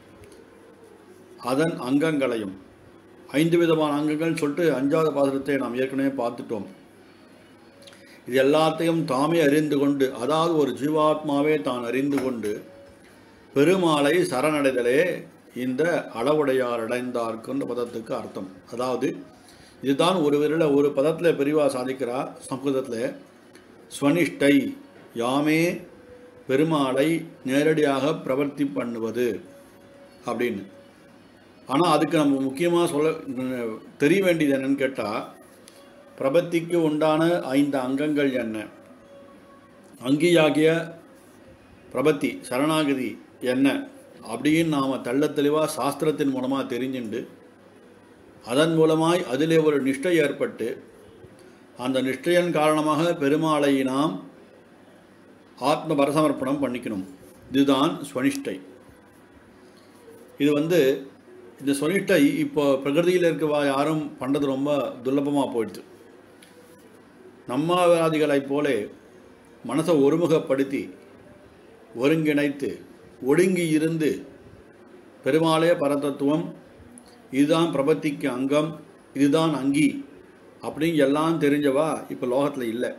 அதன் அங்கங்களையும் ஐந்து விதமான அங்கங்கள் சொல்லிட்டு அஞ்சாவது பாசுரத்தை நாம் ஏற்கனவே பார்த்துட்டோம் இது எல்லாத்தையும் தாமே அறிந்து கொண்டு அதாவது ஒரு ஜீவாத்மாவே தான் அறிந்து கொண்டு பெருமாளை சரணடைதலே இந்த அளவுடையார் அடைந்தார்க்குன்ற பதத்துக்கு அர்த்தம் அதாவது இதுதான் ஒரு விரல ஒரு பதத்தில் பெரிவா சாதிக்கிறா சம்ஸ்கிருதத்தில் ஸ்வனிஷ்டை யாமே பெருமாளை நேரடியாக பிரவர்த்தி பண்ணுவது அப்படின்னு ஆனால் அதுக்கு நம்ம முக்கியமாக சொல்ல தெரிய வேண்டியது என்னன்னு கேட்டால் பிரபத்திக்கு உண்டான ஐந்து அங்கங்கள் என்ன அங்கியாகிய பிரபத்தி சரணாகதி என்ன அப்படின்னு நாம் தெள்ளத் தெளிவாக சாஸ்திரத்தின் மூலமாக தெரிஞ்சுண்டு அதன் மூலமாய் அதிலே ஒரு நிஷ்டை ஏற்பட்டு அந்த நிஷ்டையின் காரணமாக பெருமாளை நாம் ஆத்ம பரசமர்ப்பணம் பண்ணிக்கணும் இதுதான் ஸ்வனிஷ்டை இது வந்து இந்த ஸ்வனிஷ்டை இப்போ பிரகிருதியில் இருக்கவா யாரும் பண்ணுறது ரொம்ப துர்லபமாக போயிடுது நம்மாவாதிகளைப் போலே மனசை ஒருமுகப்படுத்தி ஒருங்கிணைத்து ஒடுங்கி இருந்து பெருமாளே பரதத்துவம் இதுதான் பிரபத்திக்கு அங்கம் இதுதான் அங்கி அப்படின்னு எல்லாம் தெரிஞ்சவா இப்போ லோகத்தில் இல்லை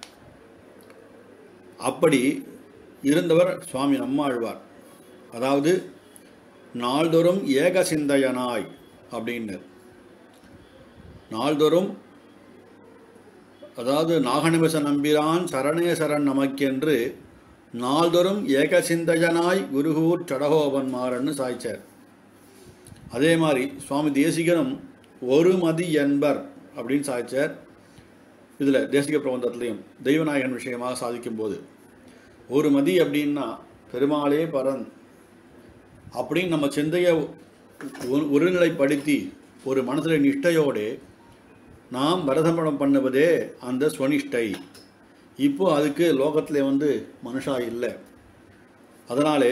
அப்படி இருந்தவர் சுவாமி நம்மாழ்வார் அதாவது நாள்தோறும் ஏக சிந்தையனாய் அப்படின்னர் நாள்தோறும் அதாவது நாகநிமிஷ நம்பிரான் சரணே சரண் நமக்கென்று நாள்தோறும் ஏக சிந்தையனாய் குருகூர் சடகோபன்மாரன்னு சாய்ச்சார் அதே மாதிரி சுவாமி தேசிகனும் ஒரு மதி என்பர் அப்படின்னு சாய்ச்சார் இதில் தேசிக பிரபந்தத்திலையும் தெய்வநாயகன் விஷயமாக சாதிக்கும்போது ஒரு மதி அப்படின்னா பெருமாளே பரன் அப்படின்னு நம்ம சிந்தையை ஒரு- ஒருநிலைப்படுத்தி ஒரு மனதில் நிஷ்டையோடு நாம் பரதமணம் பண்ணுவதே அந்த ஸ்வனிஷ்டை இப்போ அதுக்கு லோகத்தில் வந்து மனுஷா இல்லை அதனாலே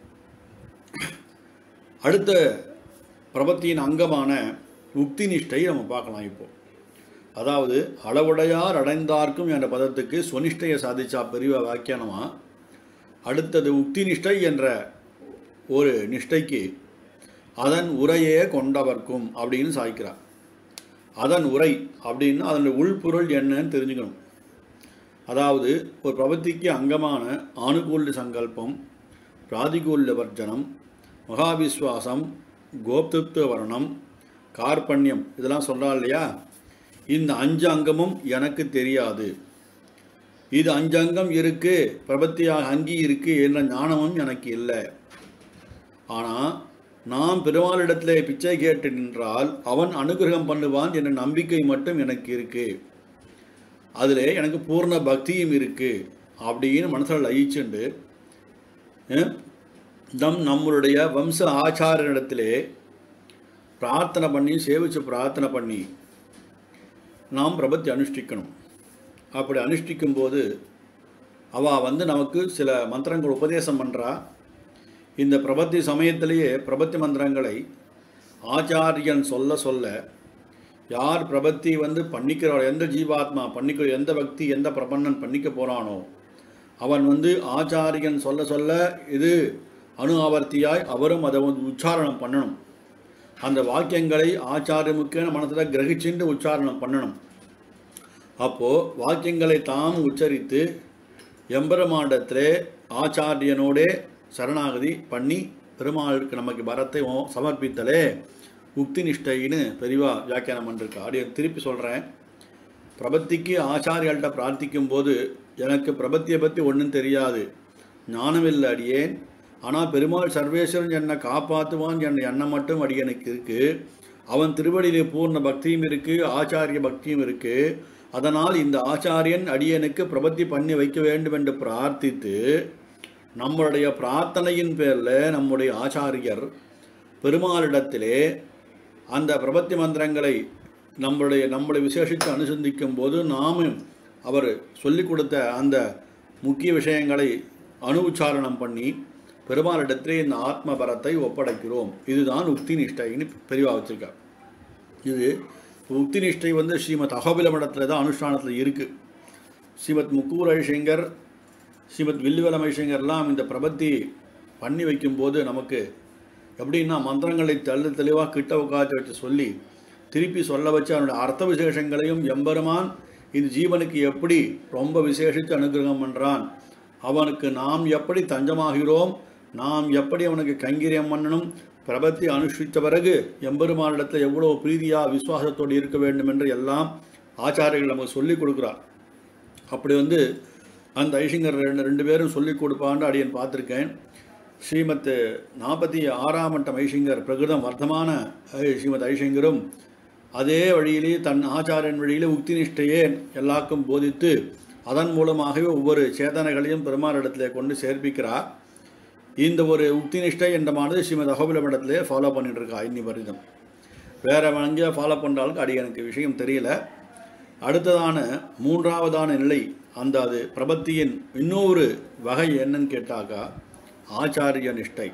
அடுத்த பிரபத்தியின் அங்கமான உக்தி நிஷ்டை நம்ம பார்க்கலாம் இப்போ அதாவது அளவுடையார் அடைந்தார்க்கும் என்ற பதத்துக்கு ஸ்வனிஷ்டையை சாதிச்சா பெரிய வியாக்கியானமா அடுத்தது உக்தி நிஷ்டை என்ற ஒரு நிஷ்டைக்கு அதன் உரையே கொண்டவர்க்கும் அப்படின்னு சாய்க்கிறார் அதன் உரை அப்படின்னா அதனுடைய உள்பொருள் என்னன்னு தெரிஞ்சுக்கணும் அதாவது ஒரு பிரபத்திக்கு அங்கமான ஆணுகூல்ய சங்கல்பம் பிராதிகூல்ய வர்ஜனம் மகாவிஸ்வாசம் கோப்திருத்துவ வர்ணம் கார்பண்யம் இதெல்லாம் சொல்கிறா இல்லையா இந்த அஞ்சு அங்கமும் எனக்கு தெரியாது இது அஞ்சு அங்கம் இருக்கு பிரபத்தியாக அங்கி இருக்கு என்ற ஞானமும் எனக்கு இல்லை ஆனால் நாம் பெருமாளிடத்திலே பிச்சை கேட்டு நின்றால் அவன் அனுகிரகம் பண்ணுவான் என்ற நம்பிக்கை மட்டும் எனக்கு இருக்கு அதில் எனக்கு பூர்ண பக்தியும் இருக்கு அப்படின்னு மனசில் லயிச்சுண்டு அஹ், நம் நம்மளுடைய வம்ச ஆச்சாரனிடத்திலே பிரார்த்தனை பண்ணி சேவிச்சு பிரார்த்தனை பண்ணி நாம் பிரபத்தி அனுஷ்டிக்கணும் அப்படி அனுஷ்டிக்கும் போது அவள் வந்து நமக்கு சில மந்திரங்கள் உபதேசம் பண்ணுறா இந்த பிரபத்தி சமயத்திலேயே பிரபத்தி மந்திரங்களை ஆச்சாரியன் சொல்ல சொல்ல யார் பிரபத்தி வந்து பண்ணிக்கிறாரோ எந்த ஜீவாத்மா பண்ணிக்க எந்த பக்தி எந்த பிரபன்னன் பண்ணிக்க போகிறானோ அவன் வந்து ஆச்சாரியன் சொல்ல சொல்ல இது அணு ஆவர்த்தியாய் அவரும் அதை வந்து உச்சாரணம் பண்ணணும் அந்த வாக்கியங்களை ஆச்சாரியமுக்கேன மனசில் கிரகிச்சுண்டு உச்சாரணம் பண்ணணும் அப்போது வாக்கியங்களை தாம் உச்சரித்து எம்பெருமாண்டத்திலே ஆச்சாரியனோடே சரணாகதி பண்ணி பெருமாளுக்கு நமக்கு பரத்தை ஓ- சமர்ப்பித்தலே உக்தி நிஷ்டைன்னு பெரிவா வியாக்கியானம் பண்ணிருக்கா அப்படியே திருப்பி சொல்கிறேன் பிரபத்திக்கு ஆச்சாரியாள்கிட்ட பிரார்த்திக்கும் போது எனக்கு பிரபத்தியை பற்றி ஒன்றும் தெரியாது ஞானமில்லை அடியேன் ஆனால் பெருமாள் சர்வேஸ்வரன் என்னை காப்பாற்றுவான் என்ற எண்ணம் மட்டும் அடியனுக்கு இருக்குது அவன் திருவடியிலே பூர்ண பக்தியும் இருக்குது ஆச்சாரிய பக்தியும் இருக்குது அதனால் இந்த ஆச்சாரியன் அடியனுக்கு பிரபத்தி பண்ணி வைக்க வேண்டும் என்று பிரார்த்தித்து நம்மளுடைய பிரார்த்தனையின் பேரில் நம்முடைய ஆச்சாரியர் பெருமாளிடத்திலே அந்த பிரபத்தி மந்திரங்களை நம்மளுடைய நம்மளை விசேஷித்து அனுசந்திக்கும் போது நாமும் அவர் சொல்லிக் கொடுத்த அந்த முக்கிய விஷயங்களை அணு உச்சாரணம் பண்ணி பெருமாளிடத்திலே இந்த ஆத்ம பரத்தை ஒப்படைக்கிறோம் இதுதான் உக்தி நிஷ்டைன்னு பெரியவா வச்சிருக்கார் இது உக்தி நிஷ்டை வந்து ஸ்ரீமத் அகோபில மடத்தில் தான் அனுஷ்டானத்தில் இருக்குது ஸ்ரீமத் முக்கூர் ஐஷங்கர் ஸ்ரீமத் வில்லுவலம் ஐஷங்கர்லாம் இந்த பிரபத்தி பண்ணி வைக்கும்போது நமக்கு எப்படின்னா மந்திரங்களை தெள்ள தெளிவாக கிட்ட உட்காந்து வச்சு சொல்லி திருப்பி சொல்ல வச்சு அதனுடைய அர்த்த விசேஷங்களையும் எம்பெருமான் இந்த ஜீவனுக்கு எப்படி ரொம்ப விசேஷித்து அனுகிரகம் பண்ணுறான் அவனுக்கு நாம் எப்படி தஞ்சமாகிறோம் நாம் எப்படி அவனுக்கு கைங்கரியம் பண்ணணும் பிரபத்தி அனுஷ்டித்த பிறகு எம்பெருமானிடத்தில் எவ்வளோ பிரீதியாக விசுவாசத்தோடு இருக்க வேண்டும் என்று எல்லாம் ஆச்சாரியர்கள் நமக்கு சொல்லிக் கொடுக்குறார் அப்படி வந்து அந்த ஐஷிங்கர் ரெண்டு ரெண்டு பேரும் சொல்லிக் கொடுப்பான்னு அடியன் பார்த்துருக்கேன் ஸ்ரீமத் நாற்பத்தி ஆறாம் மட்டம் ஐஷிங்கர் பிரகிருதம் வர்த்தமான ஐ- ஸ்ரீமத் ஐஷிங்கரும் அதே வழியிலே தன் ஆச்சாரியன் வழியிலே உக்தி நிஷ்டையே எல்லாருக்கும் போதித்து அதன் மூலமாகவே ஒவ்வொரு சேதனைகளையும் பெருமானிடத்திலே கொண்டு சேர்ப்பிக்கிறார் இந்த ஒரு உக்தி நிஷ்டை என்றமானது ஸ்ரீமத் அகோபிலமிடத்திலே ஃபாலோ பண்ணிட்டு இருக்கா இன்னி வரிதம் வேற எங்கேயோ ஃபாலோ பண்ணுறாளுக்கு அடி எனக்கு விஷயம் தெரியல அடுத்ததான மூன்றாவதான நிலை அந்த அது பிரபத்தியின் இன்னொரு வகை என்னன்னு கேட்டாக்கா ஆச்சாரிய நிஷ்டை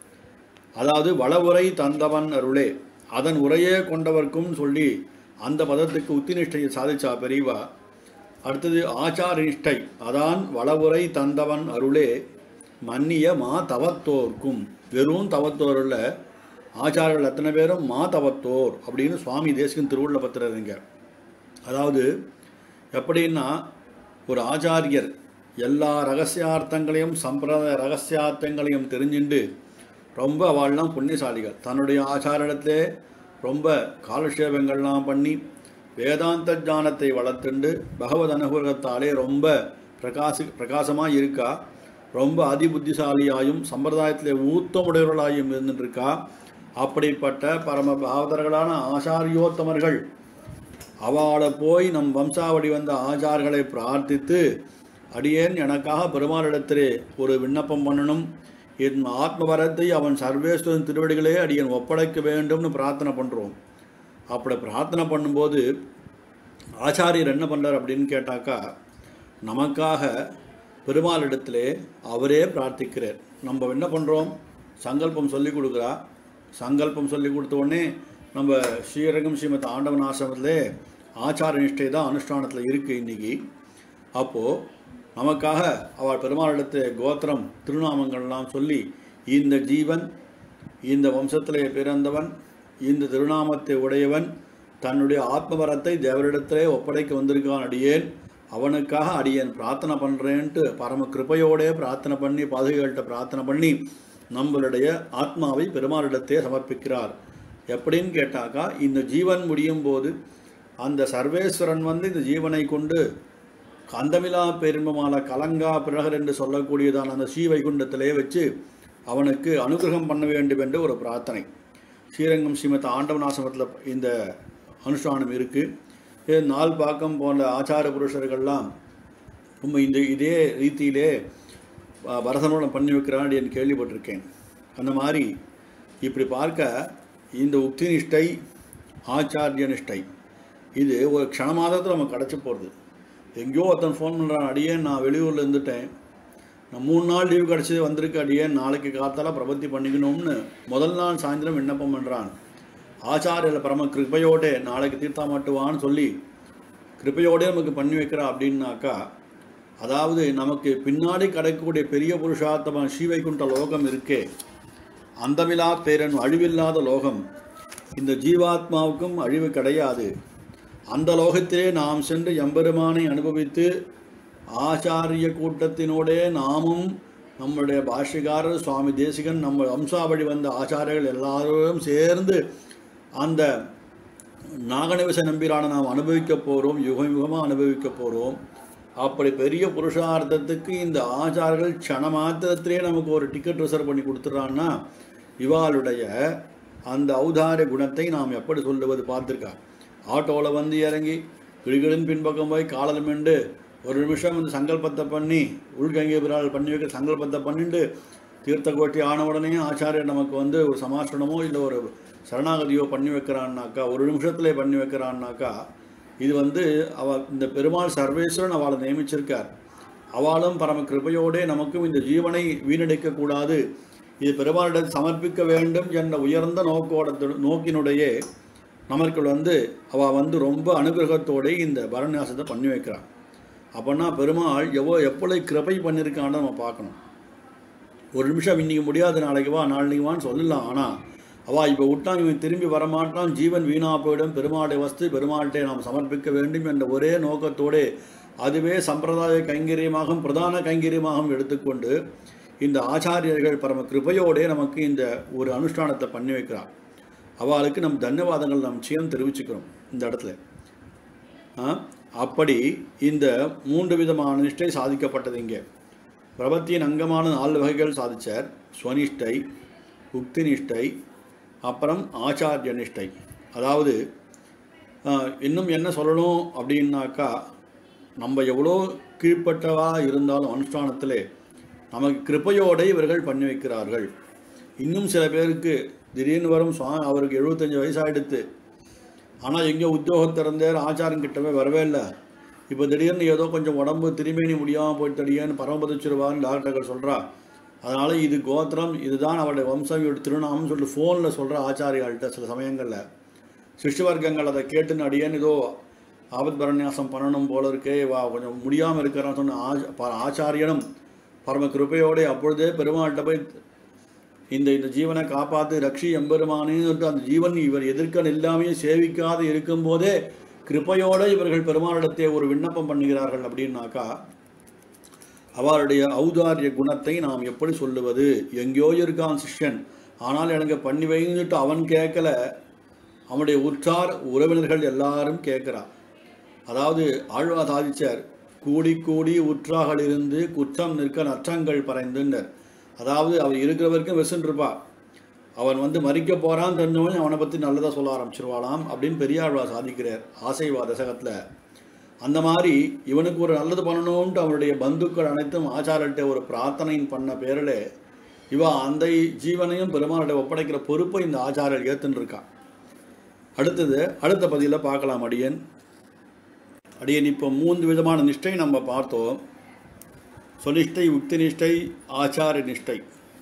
அதாவது வளவுரை தந்தவன் அருளே அதன் உரையே கொண்டவர்க்கும் சொல்லி அந்த பதத்துக்கு உத்தி நிஷ்டையை சாதிச்சா பெரியவா அடுத்தது ஆச்சார நிஷ்டை அதான் வளவுரை தந்தவன் அருளே மன்னிய மா தவத்தோர்க்கும் வெறும் தவத்தோர் இல்ல ஆச்சாரர்கள் அத்தனை பேரும் மா தவத்தோர் அப்படின்னு சுவாமி தேசிகன் திருவுள்ள பத்திரங்க அதாவது எப்படின்னா ஒரு ஆச்சாரியர் எல்லா ரகசியார்த்தங்களையும் சம்பிரதாய ரகசியார்த்தங்களையும் தெரிஞ்சுண்டு ரொம்ப அவள்லாம் புண்ணியசாலிகள் தன்னுடைய ஆச்சாரத்திலே ரொம்ப காலக்ஷேபங்கள்லாம் பண்ணி வேதாந்த ஞானத்தை வளர்த்துண்டு பகவத் அனுகிரகத்தாலே ரொம்ப பிரகாசி பிரகாசமாக இருக்கா ரொம்ப அதிபுத்திசாலியாயும் சம்பிரதாயத்திலே ஊத்தமுடையவர்களாயும் இருந்துட்டு இருக்கா அப்படிப்பட்ட பரம பாவதர்களான ஆச்சாரியோத்தமர்கள் அவளை போய் நம் வம்சாவளி வந்த ஆச்சார்களை பிரார்த்தித்து அடியேன் எனக்காக பெருமாளிடத்திலே ஒரு விண்ணப்பம் பண்ணணும் என் ஆத்மவரத்தை அவன் சர்வேஸ்வரன் திருவடிகளே அடியேன் ஒப்படைக்க வேண்டும்னு பிரார்த்தனை பண்ணுறோம் அப்படி பிரார்த்தனை பண்ணும்போது ஆச்சாரியர் என்ன பண்ணுறார் அப்படின்னு கேட்டாக்கா நமக்காக பெருமாளிடத்திலே அவரே பிரார்த்திக்கிறார் நம்ம என்ன பண்ணுறோம் சங்கல்பம் சொல்லி கொடுக்குறா சங்கல்பம் சொல்லி கொடுத்த உடனே நம்ம ஸ்ரீரங்கம் ஸ்ரீமத் ஆண்டவன் ஆசிரமத்திலே ஆச்சார நிஷ்டை தான் அனுஷ்டானத்தில் இருக்குது இன்னைக்கு அப்போது நமக்காக அவள் பெருமாளிடத்து கோத்திரம் திருநாமங்கள்லாம் சொல்லி இந்த ஜீவன் இந்த வம்சத்திலே பிறந்தவன் இந்த திருநாமத்தை உடையவன் தன்னுடைய ஆத்மவரத்தை தேவரிடத்திலே ஒப்படைக்க வந்திருக்கான் அடியேன் அவனுக்காக அடியேன் பிரார்த்தனை பண்ணுறேன்ட்டு பரம கிருபையோடே பிரார்த்தனை பண்ணி பாதுகைகள்கிட்ட பிரார்த்தனை பண்ணி நம்மளுடைய ஆத்மாவை பெருமாளிடத்தே சமர்ப்பிக்கிறார் எப்படின்னு கேட்டாக்கா இந்த ஜீவன் முடியும் போது அந்த சர்வேஸ்வரன் வந்து இந்த ஜீவனை கொண்டு கந்தமிலா பெரும்பமால கலங்கா பிரகர் என்று சொல்லக்கூடியதான அந்த ஸ்ரீவைகுண்டத்திலே வச்சு அவனுக்கு அனுகிரகம் பண்ண வேண்டும் என்று ஒரு பிரார்த்தனை ஸ்ரீரங்கம் ஸ்ரீமத் ஆண்டவனாசிரமத்தில் இந்த அனுஷ்டானம் இருக்குது இது நாள் பாக்கம் போன்ற ஆச்சார புருஷர்கள்லாம் ரொம்ப இந்த இதே ரீதியிலே அஹ், பரதனோட பண்ணி வைக்கிறான் என்று கேள்விப்பட்டிருக்கேன் அந்த மாதிரி இப்படி பார்க்க இந்த உக்தி நிஷ்டை ஆச்சாரிய நிஷ்டை இது ஒரு க்ஷணமாதத்தில் நம்ம கிடச்சி போகிறது எங்கேயோ ஒருத்தன் ஃபோன் பண்ணுறான் அடியே நான் வெளியூரில் இருந்துட்டேன் நான் மூணு நாள் லீவு கிடச்சி வந்திருக்கு அடியே நாளைக்கு காத்தால பிரபத்தி பண்ணிக்கணும்னு முதல் நாள் சாயந்தரம் விண்ணப்பம் பண்ணுறான் ஆச்சாரியர் பரம கிருபையோடே நாளைக்கு தீர்த்தா மாட்டுவான்னு சொல்லி கிருபையோடே நமக்கு பண்ணி வைக்கிறா அப்படின்னாக்கா அதாவது நமக்கு பின்னாடி கிடைக்கக்கூடிய பெரிய புருஷார்த்தமான ஸ்ரீவைகுண்ட லோகம் இருக்கே அந்தமிலா பேரன் அழிவில்லாத லோகம் இந்த ஜீவாத்மாவுக்கும் அழிவு கிடையாது அந்த லோகத்திலே நாம் சென்று எம்பெருமானை அனுபவித்து ஆச்சாரிய கூட்டத்தினோடே நாமும் நம்முடைய பாஷ்யக்காரர் சுவாமி தேசிகன் நம்ம வம்சாவழி வந்த ஆச்சாரியர்கள் எல்லாரும் சேர்ந்து அந்த நாகநிவச நம்பிரான நாம் அனுபவிக்க போகிறோம் யுகம் யுகமாக அனுபவிக்க போகிறோம் அப்படி பெரிய புருஷார்த்தத்துக்கு இந்த ஆச்சாரர்கள் க்ஷண மாத்திரத்திலே நமக்கு ஒரு டிக்கெட் ரிசர்வ் பண்ணி கொடுத்துட்றான்னா இவாளுடைய அந்த ஔதாரிய குணத்தை நாம் எப்படி சொல்லுவது பார்த்துருக்கா ஆட்டோவில் வந்து இறங்கி கிடுகிடுன்னு பின்பக்கம் போய் காலல் மிண்டு ஒரு நிமிஷம் வந்து சங்கல்பத்தை பண்ணி உள்கங்கை பிறால் பண்ணி வைக்கிற சங்கல்பத்தை பண்ணிட்டு தீர்த்த கோட்டி ஆன உடனே ஆச்சாரியர் நமக்கு வந்து ஒரு சமாசனமோ இல்லை ஒரு சரணாகதியோ பண்ணி வைக்கிறான்னாக்கா ஒரு நிமிஷத்துல பண்ணி வைக்கிறான்னாக்கா இது வந்து அவ இந்த பெருமாள் சர்வேஸ்வரன் அவளை நியமிச்சிருக்கார் அவளும் பரம கிருபையோடே நமக்கும் இந்த ஜீவனை வீணடிக்க கூடாது இது பெருமாளிடம் சமர்ப்பிக்க வேண்டும் என்ற உயர்ந்த நோக்கோட நோக்கினுடைய நமக்கு வந்து அவள் வந்து ரொம்ப அனுகிரகத்தோட இந்த பரநியாசத்தை பண்ணி வைக்கிறான் அப்போனா பெருமாள் எவ்வளோ எப்படி கிருபை பண்ணியிருக்கான்னு நம்ம பார்க்கணும் ஒரு நிமிஷம் இன்னைக்கு முடியாது நாளைக்கு வா நாளைக்கு வான்னு சொல்லலாம் ஆனால் அவா இப்போ விட்டான் இவன் திரும்பி வரமாட்டான் ஜீவன் வீணா போயிடும் பெருமாளுடைய வஸ்து பெருமாள்கிட்ட நாம் சமர்ப்பிக்க வேண்டும் என்ற ஒரே நோக்கத்தோடு அதுவே சம்பிரதாய கைங்கரியமாகவும் பிரதான கைங்கரியமாகவும் எடுத்துக்கொண்டு இந்த ஆச்சாரியர்கள் பரம கிருபையோடே நமக்கு இந்த ஒரு அனுஷ்டானத்தை பண்ணி வைக்கிறார் அவளுக்கு நம் தன்யவாதங்கள் நம் நிச்சயம் தெரிவிச்சுக்கிறோம் இந்த இடத்துல ஆ, அப்படி இந்த மூன்று விதமான நிஷ்டை சாதிக்கப்பட்டது இங்கே பிரபத்தியின் அங்கமான நாலு வகைகள் சாதிச்சார் ஸ்வனிஷ்டை உக்தி நிஷ்டை அப்புறம் ஆச்சாரிய நிஷ்டை அதாவது ஆ, இன்னும் என்ன சொல்லணும் அப்படின்னாக்கா நம்ம எவ்வளோ கீழ்ப்பட்டவா இருந்தாலும் அனுஷ்டானத்திலே நமக்கு கிருபையோடு இவர்கள் பண்ணி வைக்கிறார்கள் இன்னும் சில பேருக்கு திடீர்னு வரும் சுவா அவருக்கு எழுபத்தஞ்சு வயசாகிடுத்து ஆனால் எங்கே உத்தியோகத்தை இருந்தார் ஆச்சாரம் கிட்டவே வரவே இல்லை இப்போ திடீர்னு ஏதோ கொஞ்சம் உடம்பு திருமேனி முடியாமல் போயிட்டு அடியேன்னு பரமபதிச்சிருவான்னு டாக்டர்கள் சொல்கிறா அதனால் இது கோத்திரம் இதுதான் அவருடைய வம்சம் இவருடைய திருநாமம் சொல்லிட்டு ஃபோனில் சொல்கிற ஆச்சாரியாள்கிட்ட சில சமயங்களில் சிஷ்யவர்க்கங்கள் அதை கேட்டுன்னு அடியேன்னு ஏதோ ஆபத் பரநியாசம் பண்ணணும் போல இருக்கே வா கொஞ்சம் முடியாமல் இருக்கிறான்னு சொன்ன ஆச் ப- ஆச்சாரியனும் பரம கிருபையோடு அப்பொழுதே பெருமாள்கிட்ட போய் இந்த இந்த ஜீவனை காப்பாத்து ரக்ஷி எம்பெருமானேன்னு அந்த ஜீவன் இவர் எதிர்க்க இல்லாமையே சேவிக்காது இருக்கும்போதே கிருபையோட இவர்கள் பெருமாளிடத்தை ஒரு விண்ணப்பம் பண்ணுகிறார்கள் அப்படின்னாக்கா அவருடைய ஔதாரிய குணத்தை நாம் எப்படி சொல்லுவது எங்கேயோ இருக்கான் சிஷ்யன் ஆனால் எனக்கு பண்ணி வைந்துட்டு அவன் கேட்கல அவனுடைய உற்றார் உறவினர்கள் எல்லாரும் கேட்கிறா அதாவது ஆழ்வா சாதிச்சார் கூடி கூடி உற்றாகள் இருந்து குற்றம் நிற்க நற்றங்கள் பறைந்துன்னர் அதாவது அவர் இருக்கிற வரைக்கும் வெசுன்னு இருப்பா அவன் வந்து மறிக்க போறான் தெரிஞ்சவன் அவனை பற்றி நல்லதாக சொல்ல ஆரம்பிச்சிருவாளாம் அப்படின்னு பெரியாழ்வா சாதிக்கிறார் ஆசைவா தசகத்தில் அந்த மாதிரி இவனுக்கு ஒரு நல்லது பண்ணணும்ன்ட்டு அவனுடைய பந்துக்கள் அனைத்தும் ஆச்சாரத்தை ஒரு பிரார்த்தனையின் பண்ண பேரில் இவ அந்த ஜீவனையும் பெருமாளுடைய ஒப்படைக்கிற பொறுப்பை இந்த ஆச்சாரியர் ஏத்துன்னு இருக்கான் அடுத்தது அடுத்த பதிவில் பார்க்கலாம் அடியன் அடியன் இப்போ மூன்று விதமான நிஷ்டை நம்ம பார்த்தோம் சொனிஷ்டை உக்தி நிஷ்டை ஆச்சார நிஷ்டை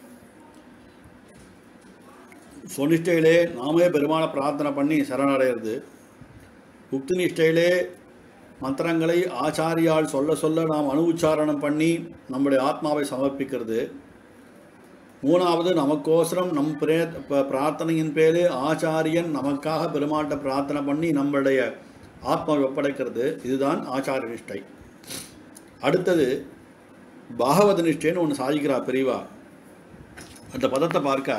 சொனிஷ்டையிலே நாமே பெருமாளை பிரார்த்தனை பண்ணி சரணடைகிறது உக்தி நிஷ்டையிலே மந்திரங்களை ஆச்சாரியால் சொல்ல சொல்ல நாம் அணுவுச்சாரணம் பண்ணி நம்முடைய ஆத்மாவை சமர்ப்பிக்கிறது மூணாவது நமக்கோசரம் நம் பிரே ப- பிரார்த்தனையின் பேரு ஆச்சாரியன் நமக்காக பெருமாட்ட பிரார்த்தனை பண்ணி நம்மளுடைய ஆத்மாவை ஒப்படைக்கிறது இதுதான் ஆச்சாரிய நிஷ்டை அடுத்தது பாகவத நிஷ்டைன்னு ஒன்று சாதிக்கிறா பெரியவா அந்த பதத்தை பார்க்க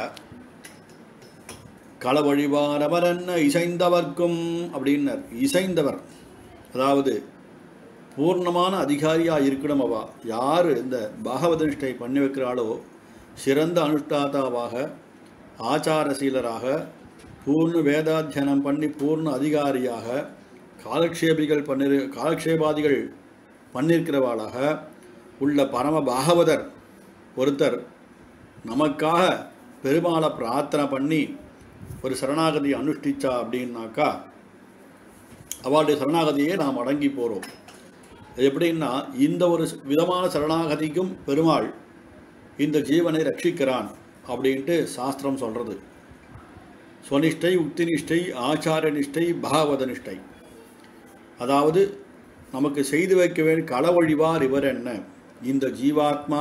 களவழிவாரவரன்ன இசைந்தவர்க்கும் அப்படின்னர் இசைந்தவர் அதாவது பூர்ணமான அதிகாரியாக இருக்கணும் அவா யார் இந்த பாகவத நிஷ்டை பண்ணி வைக்கிறாளோ சிறந்த அனுஷ்டாதாவாக ஆச்சாரசீலராக பூர்ண வேதாத்தியனம் பண்ணி பூர்ண அதிகாரியாக காலக்ஷேபிகள் பண்ணி காலக்ஷேபாதிகள் பண்ணியிருக்கிறவாளாக உள்ள பரம பாகவதர் ஒருத்தர் நமக்காக பெருமாளை பிரார்த்தனை பண்ணி ஒரு சரணாகதி அனுஷ்டிச்சா அப்படின்னாக்கா அவளுடைய சரணாகதியே நாம் அடங்கி போகிறோம் எப்படின்னா இந்த ஒரு விதமான சரணாகதிக்கும் பெருமாள் இந்த ஜீவனை ரட்சிக்கிறான் அப்படின்ட்டு சாஸ்திரம் சொல்கிறது ஸ்வனிஷ்டை உக்தி நிஷ்டை ஆச்சார நிஷ்டை பாகவத நிஷ்டை அதாவது நமக்கு செய்து வைக்க வேண்டிய களவழிவார் இவர் என்ன இந்த ஜீவாத்மா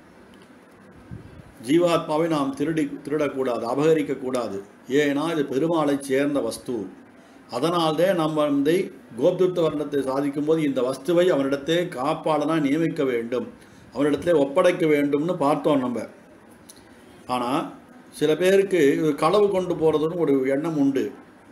ஜீவாத்மாவை நாம் திருடி திருடக்கூடாது அபகரிக்கக்கூடாது ஏன்னா இது பெருமாளைச் சேர்ந்த வஸ்து அதனால்தே நம்ம வந்து கோப்துத்த வர்ணத்தை சாதிக்கும் போது இந்த வஸ்துவை அவனிடத்தே காப்பாளனா நியமிக்க வேண்டும் அவனிடத்திலே ஒப்படைக்க வேண்டும்னு பார்த்தோம் நம்ம ஆனால் சில பேருக்கு இது களவு கொண்டு போகிறதுன்னு ஒரு எண்ணம் உண்டு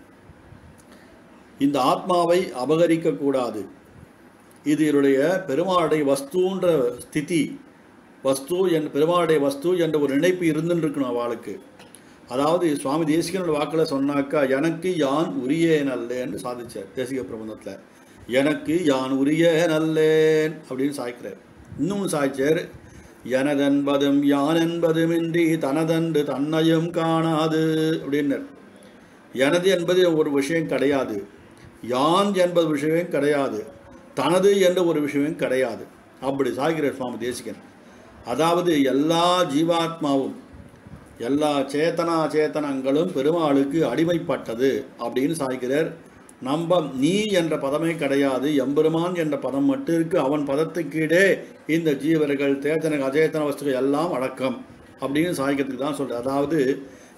இந்த ஆத்மாவை அபகரிக்கக்கூடாது இது என்னுடைய பெருமாளுடைய வஸ்துன்ற ஸ்திதி வஸ்து என் பெருமாளுடைய வஸ்து என்ற ஒரு நினைப்பு இருந்துன்னு இருக்கணும் அவளுக்கு அதாவது சுவாமி தேசிகனோட வாக்கில் சொன்னாக்கா எனக்கு யான் உரியேன் அல்லேன்னு சாதிச்சார் தேசிக பிரபந்தத்தில் எனக்கு யான் உரியேன் அல்லேன் அப்படின்னு சாய்க்கிறார் இன்னும் சாய்ச்சார் எனதென்பதும் யான் என்பதுமின்றி தனதன்று தன்னையும் காணாது அப்படின்னர் எனது என்பது ஒரு விஷயம் கிடையாது யான் என்பது விஷயம் கிடையாது தனது என்ற ஒரு விஷயம் கிடையாது அப்படி சாகிறார் சுவாமி தேசிகன் அதாவது எல்லா ஜீவாத்மாவும் எல்லா சேத்தனா சேத்தனங்களும் பெருமாளுக்கு அடிமைப்பட்டது அப்படின்னு சாய்கிறார் நம்ம நீ என்ற பதமே கிடையாது எம்பெருமான் என்ற பதம் மட்டும் இருக்கு அவன் பதத்துக்கீழே இந்த ஜீவர்கள் சேத்தன அச்சேத்தன வஸ்துகள் எல்லாம் அடக்கம் அப்படின்னு சாய்க்கிறதுக்கு தான் சொல்கிறேன் அதாவது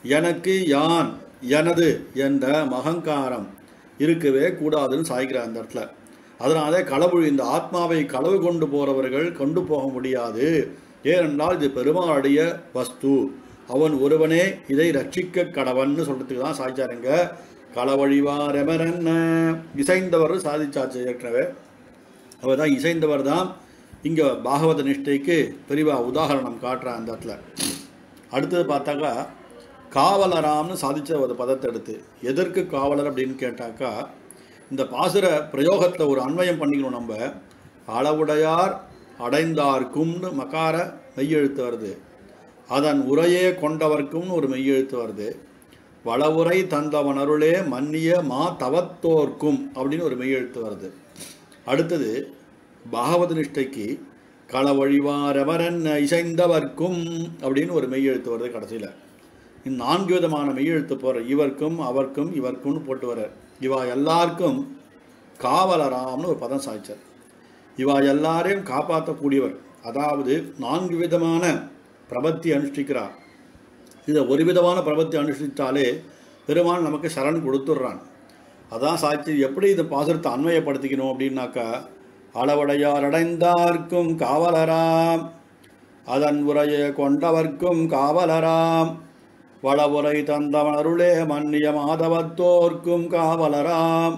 எனக்கு யான் எனது என்ற மகங்காரம் இருக்கவே கூடாதுன்னு சாய்க்கிறார் அந்த இடத்துல அதனாலே களவு இந்த ஆத்மாவை களவு கொண்டு போறவர்கள் கொண்டு போக முடியாது ஏனென்றால் இது பெருமாளுடைய வஸ்து அவன் ஒருவனே இதை ரட்சிக்க கடவன்னு சொல்றதுக்கு தான் சாய்ச்சாருங்க களவழிவாரெமரன்ன இசைந்தவர் சாதிச்சாச்சு ஏற்கனவே அவர் தான் இசைந்தவர் தான் இங்கே பாகவத நிஷ்டைக்கு பெரிவா உதாகரணம் காட்டுறான் அந்த இடத்துல அடுத்தது பார்த்தாக்கா காவலராம்னு சாதிச்ச ஒரு பதத்தை எடுத்து எதற்கு காவலர் அப்படின்னு கேட்டாக்கா இந்த பாசுர பிரயோகத்தில் ஒரு அன்வயம் பண்ணிக்கணும் நம்ம அளவுடையார் அடைந்தார்க்கும்னு மகார மெய்யெழுத்து வருது அதன் உரையே கொண்டவர்க்கும்னு ஒரு மெய்யெழுத்து வருது வளவுரை தந்தவன் அருளே மன்னிய மா தவத்தோர்க்கும் அப்படின்னு ஒரு மெய்யெழுத்து வருது அடுத்தது பாகவத நிஷ்டைக்கு களவழிவாரவரன் இசைந்தவர்க்கும் அப்படின்னு ஒரு மெய்யெழுத்து வருது கடைசியில் இந்த நான்கு விதமான மெய்யெழுத்து போகிற இவர்க்கும் அவர்க்கும் இவர்க்கும்னு போட்டு வர இவா எல்லாருக்கும் காவலராம்னு ஒரு பதம் சாய்ச்சார் இவா எல்லாரையும் காப்பாற்றக்கூடியவர் அதாவது நான்கு விதமான பிரபத்தி அனுஷ்டிக்கிறார் இதை ஒரு விதமான பிரபத்தி அனுஷ்டித்தாலே பெருமான் நமக்கு சரண் கொடுத்துட்றான் அதான் சாட்சி எப்படி இந்த பாசுரத்தை அன்வயப்படுத்திக்கணும் அப்படின்னாக்கா அளவடையார் அடைந்தார்க்கும் காவலராம் அதன் உரையை கொண்டவர்க்கும் காவலராம் வளவுரை தந்தவன் அருளே மன்னிய மாதவத்தோர்க்கும் காவலராம்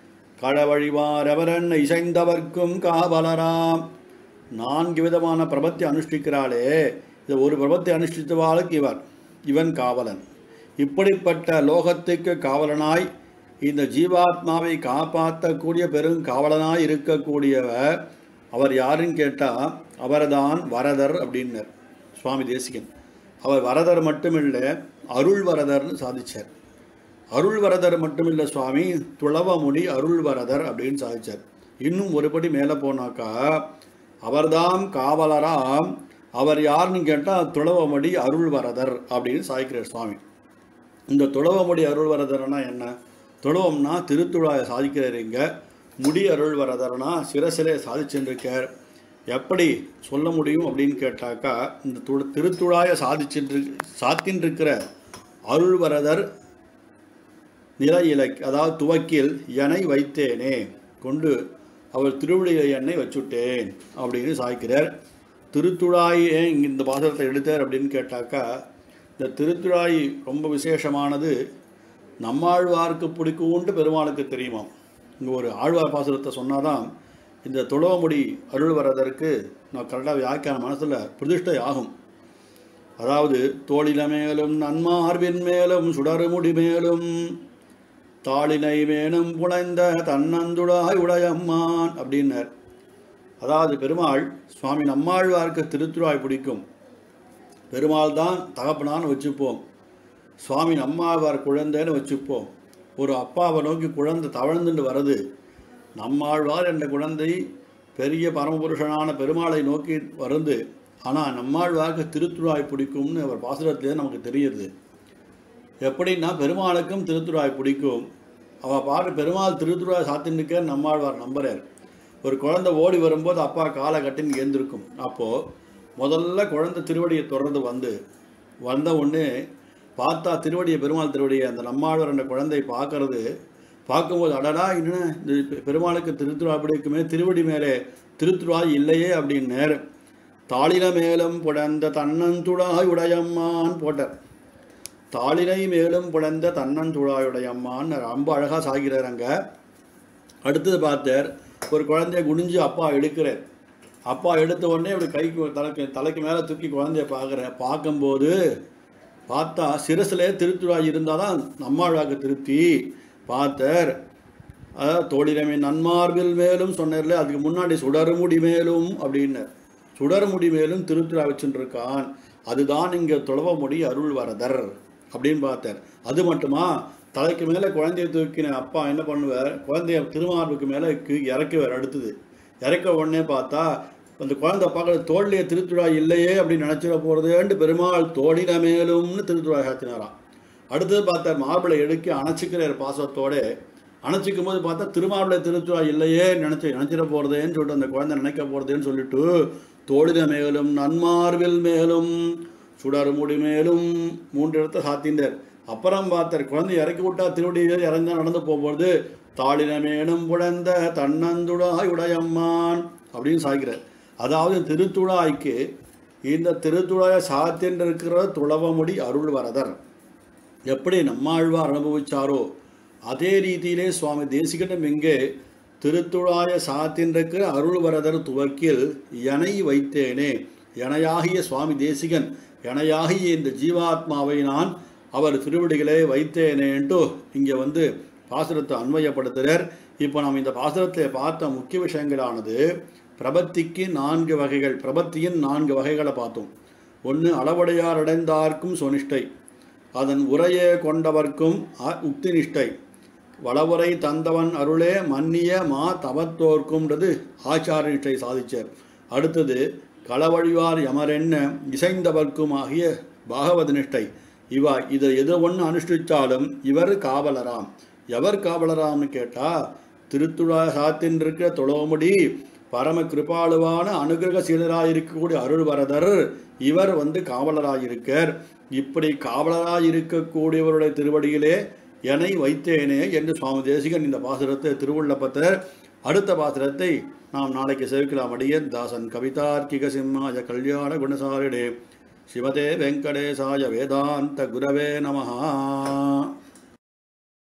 களவழிவாரவரன் இசைந்தவர்க்கும் காவலராம் நான்கு விதமான பிரபத்தி அனுஷ்டிக்கிறாளே இது ஒரு பிரபத்தி அனுஷ்டித்தவாளுக்கு இவர் இவன் காவலன் இப்படிப்பட்ட லோகத்துக்கு காவலனாய் இந்த ஜீவாத்மாவை காப்பாற்றக்கூடிய பெரும் காவலனாய் இருக்கக்கூடியவர் அவர் யாருன்னு கேட்டால் அவர்தான் வரதர் அப்படின்னர் சுவாமி தேசிகன் அவர் வரதர் மட்டுமில்லை அருள் வரதர்னு சாதிச்சார் அருள் வரதர் மட்டுமில்லை சுவாமி துளவமுடி அருள் வரதர் அப்படின்னு சாதிச்சார் இன்னும் ஒருபடி மேலே போனாக்கா அவர்தாம் காவலராம் அவர் யாருன்னு கேட்டால் துளவமுடி அருள் வரதர் அப்படின்னு சாதிக்கிறார் சுவாமி இந்த துளவமுடி அருள் வரதர்னா என்ன துளவம்னா திருத்துழாயை சாதிக்கிறார் இங்க முடி அருள் வரதர்னா சிரசிலே சாதிச்சுருக்கார் எப்படி சொல்ல முடியும் அப்படின்னு கேட்டாக்கா இந்த து திருத்துழாயை சாதிச்சுட்டு சாத்தின்றிருக்கிற அருள் வரதர் நில இலக் அதாவது துவக்கில் எனை வைத்தேனே கொண்டு அவர் திருவிழியை எண்ணெய் வச்சுட்டேன் அப்படின்னு சாய்க்கிறார் திருத்துழாய் ஏன் இங்க இந்த பாசனத்தை எடுத்தார் அப்படின்னு கேட்டாக்கா இந்த திருத்துழாய் ரொம்ப விசேஷமானது நம்மாழ்வாருக்கு பிடிக்கும்ன்ட்டு பெருமாளுக்கு தெரியுமாம் இங்கே ஒரு ஆழ்வார் பாசுரத்தை சொன்னாதான் இந்த துளவமுடி அருள் வரதற்கு நான் கரெக்டாக வியாக்கியான மனசில் பிரதிஷ்டை ஆகும் அதாவது தோளில மேலும் நன்மார்பின் மேலும் சுடருமுடி மேலும் தாளினை மேனும் புனைந்த தன்னந்துடாய் உடையம்மான் அப்படின்னார் அதாவது பெருமாள் சுவாமி நம்மாழ்வாருக்கு திருத்துழாய் பிடிக்கும் பெருமாள் தான் தகப்பனான்னு வச்சுப்போம் சுவாமி நம்மாழ்வார் குழந்தைன்னு வச்சுப்போம் ஒரு அப்பாவை நோக்கி குழந்தை தவழ்ந்துட்டு வருது நம்மாழ்வார் என்ற குழந்தை பெரிய பரமபுருஷனான பெருமாளை நோக்கி வருது ஆனால் நம்மாழ்வாருக்கு திருத்துழாய் பிடிக்கும்னு அவர் பாசுரத்திலே நமக்கு தெரியுது எப்படின்னா பெருமாளுக்கும் திருத்துழாய் பிடிக்கும் அவள் பாரு பெருமாள் திருத்துழாய் சாத்தின்னுக்க நம்மாழ்வார் நம்புறார் ஒரு குழந்தை ஓடி வரும்போது அப்பா காலை கட்டின்னு எழுந்திருக்கும் அப்போது முதல்ல குழந்தை திருவடியை தொடர்ந்து வந்து வந்த உடனே பார்த்தா திருவடியை பெருமாள் திருவடியை அந்த நம்மாழ்வார் என்ற குழந்தை பார்க்கறது பார்க்கும்போது அடடா இன்னும் இந்த பெருமாளுக்கு திருத்துழா பிடிக்குமே திருவடி மேலே திருத்துழாய் இல்லையே அப்படின்னு தாளின மேலும் புடந்த தன்னந்துழாய் உடையம்மான் போட்டார் தாளினை மேலும் புடந்த தன்னந்துழாயுடையம்மான்னு ரொம்ப அழகாக சாகிறார் அங்கே அடுத்தது பார்த்தார் ஒரு குழந்தைய குனிஞ்சு அப்பா எடுக்கிறார் அப்பா எடுத்த உடனே இப்படி கைக்கு தலைக்கு தலைக்கு மேலே தூக்கி குழந்தைய பார்க்குறேன் பார்க்கும்போது பார்த்தா சிரசிலே திருத்துழாய் இருந்தால் தான் நம்மாழ்வாக்கு திருப்தி பார்த்தார் அதாவது தோழிரமே நன்மார்பில் மேலும் சொன்னார்ல அதுக்கு முன்னாடி சுடர்முடி மேலும் அப்படின்னார் சுடர்முடி மேலும் திருத்துழா வச்சுருக்கான் அதுதான் இங்கே துளவமுடி அருள் வரதர் அப்படின்னு பார்த்தார் அது மட்டுமா தலைக்கு மேலே குழந்தைய தூக்கின அப்பா என்ன பண்ணுவார் குழந்தைய திருமார்புக்கு மேலே இறக்குவார் அடுத்தது இறக்க உடனே பார்த்தா அந்த குழந்தை பார்க்குற தோல்லையே திருத்துழா இல்லையே அப்படின்னு நினச்சிட போகிறதுன்ட்டு பெருமாள் தோழின மேலும்னு திருத்துழா சாத்தினாராம் அடுத்தது பார்த்தார் மார்பிளை எடுக்கி அணைச்சிக்கிறார் பாசத்தோட அணைச்சிக்கும் போது பார்த்தா திருமாவளை திருத்துவா இல்லையே நினச்சி நினச்சிட போகிறதேன்னு சொல்லிட்டு அந்த குழந்தை நினைக்க போகிறதேன்னு சொல்லிட்டு தோழின மேலும் நன்மார்பில் மேலும் சுடர் முடி மேலும் மூன்று இடத்த சாத்திந்தார் அப்புறம் பார்த்தார் குழந்தை இறக்கி விட்டா திருவடியில் இறந்தா நடந்து போகும்போது தாளினமேனும் புழந்த தன்னந்துடாய் உடையம்மான் அப்படின்னு சாய்க்கிறார் அதாவது திருத்துழாய்க்கு இந்த திருத்துழாய சாத்தின்னு இருக்கிற துளவமுடி அருள் வரதர் எப்படி நம்மாழ்வார் அனுபவிச்சாரோ அதே ரீதியிலே சுவாமி தேசிகனும் எங்கே திருத்துழாய சாத்தின்றிருக்கிற அருள்வரதர் துவக்கில் எனை வைத்தேனே எனையாகிய சுவாமி தேசிகன் எனையாகிய இந்த ஜீவாத்மாவை நான் அவர் திருவடிகளே வைத்தேனேன்ட்டு இங்கே வந்து பாசுரத்தை அன்வயப்படுத்துகிறார் இப்போ நாம் இந்த பாசுரத்தை பார்த்த முக்கிய விஷயங்களானது பிரபத்திக்கு நான்கு வகைகள் பிரபத்தியின் நான்கு வகைகளை பார்த்தோம் ஒன்று அளவடையார் அடைந்தார்க்கும் சொனிஷ்டை அதன் உரையே கொண்டவர்க்கும் அ- உக்தி நிஷ்டை வளவுரை தந்தவன் அருளே மன்னிய மா தவத்தோர்க்கும்ன்றது ஆச்சார நிஷ்டை சாதிச்சார் அடுத்தது களவழிவார் யமரென்ன இசைந்தவர்க்கும் ஆகிய பாகவத நிஷ்டை இவா இதை எது ஒன்று அனுஷ்டிச்சாலும் இவர் காவலராம் எவர் காவலராம்னு கேட்டால் திருத்துழா சாத்தின் இருக்கிற தொழோமுடி பரம கிருபாளுவான அனுகிரகசீலராக இருக்கக்கூடிய அருள்வரதர் இவர் வந்து காவலராயிருக்கார் இப்படி காவலராக இருக்கக்கூடியவருடைய திருவடியிலே என்னை வைத்தேனே என்று சுவாமி தேசிகன் இந்த பாசுரத்தை திருவுள்ளப்பத்தர் அடுத்த பாசுரத்தை நாம் நாளைக்கு சேர்க்கலாம் அடியன் தாசன் கவிதார்க்கிக சிம்மாய கல்யாண குணசாரிடே சிவதே வெங்கடேசாய வேதாந்த குரவே நமஹா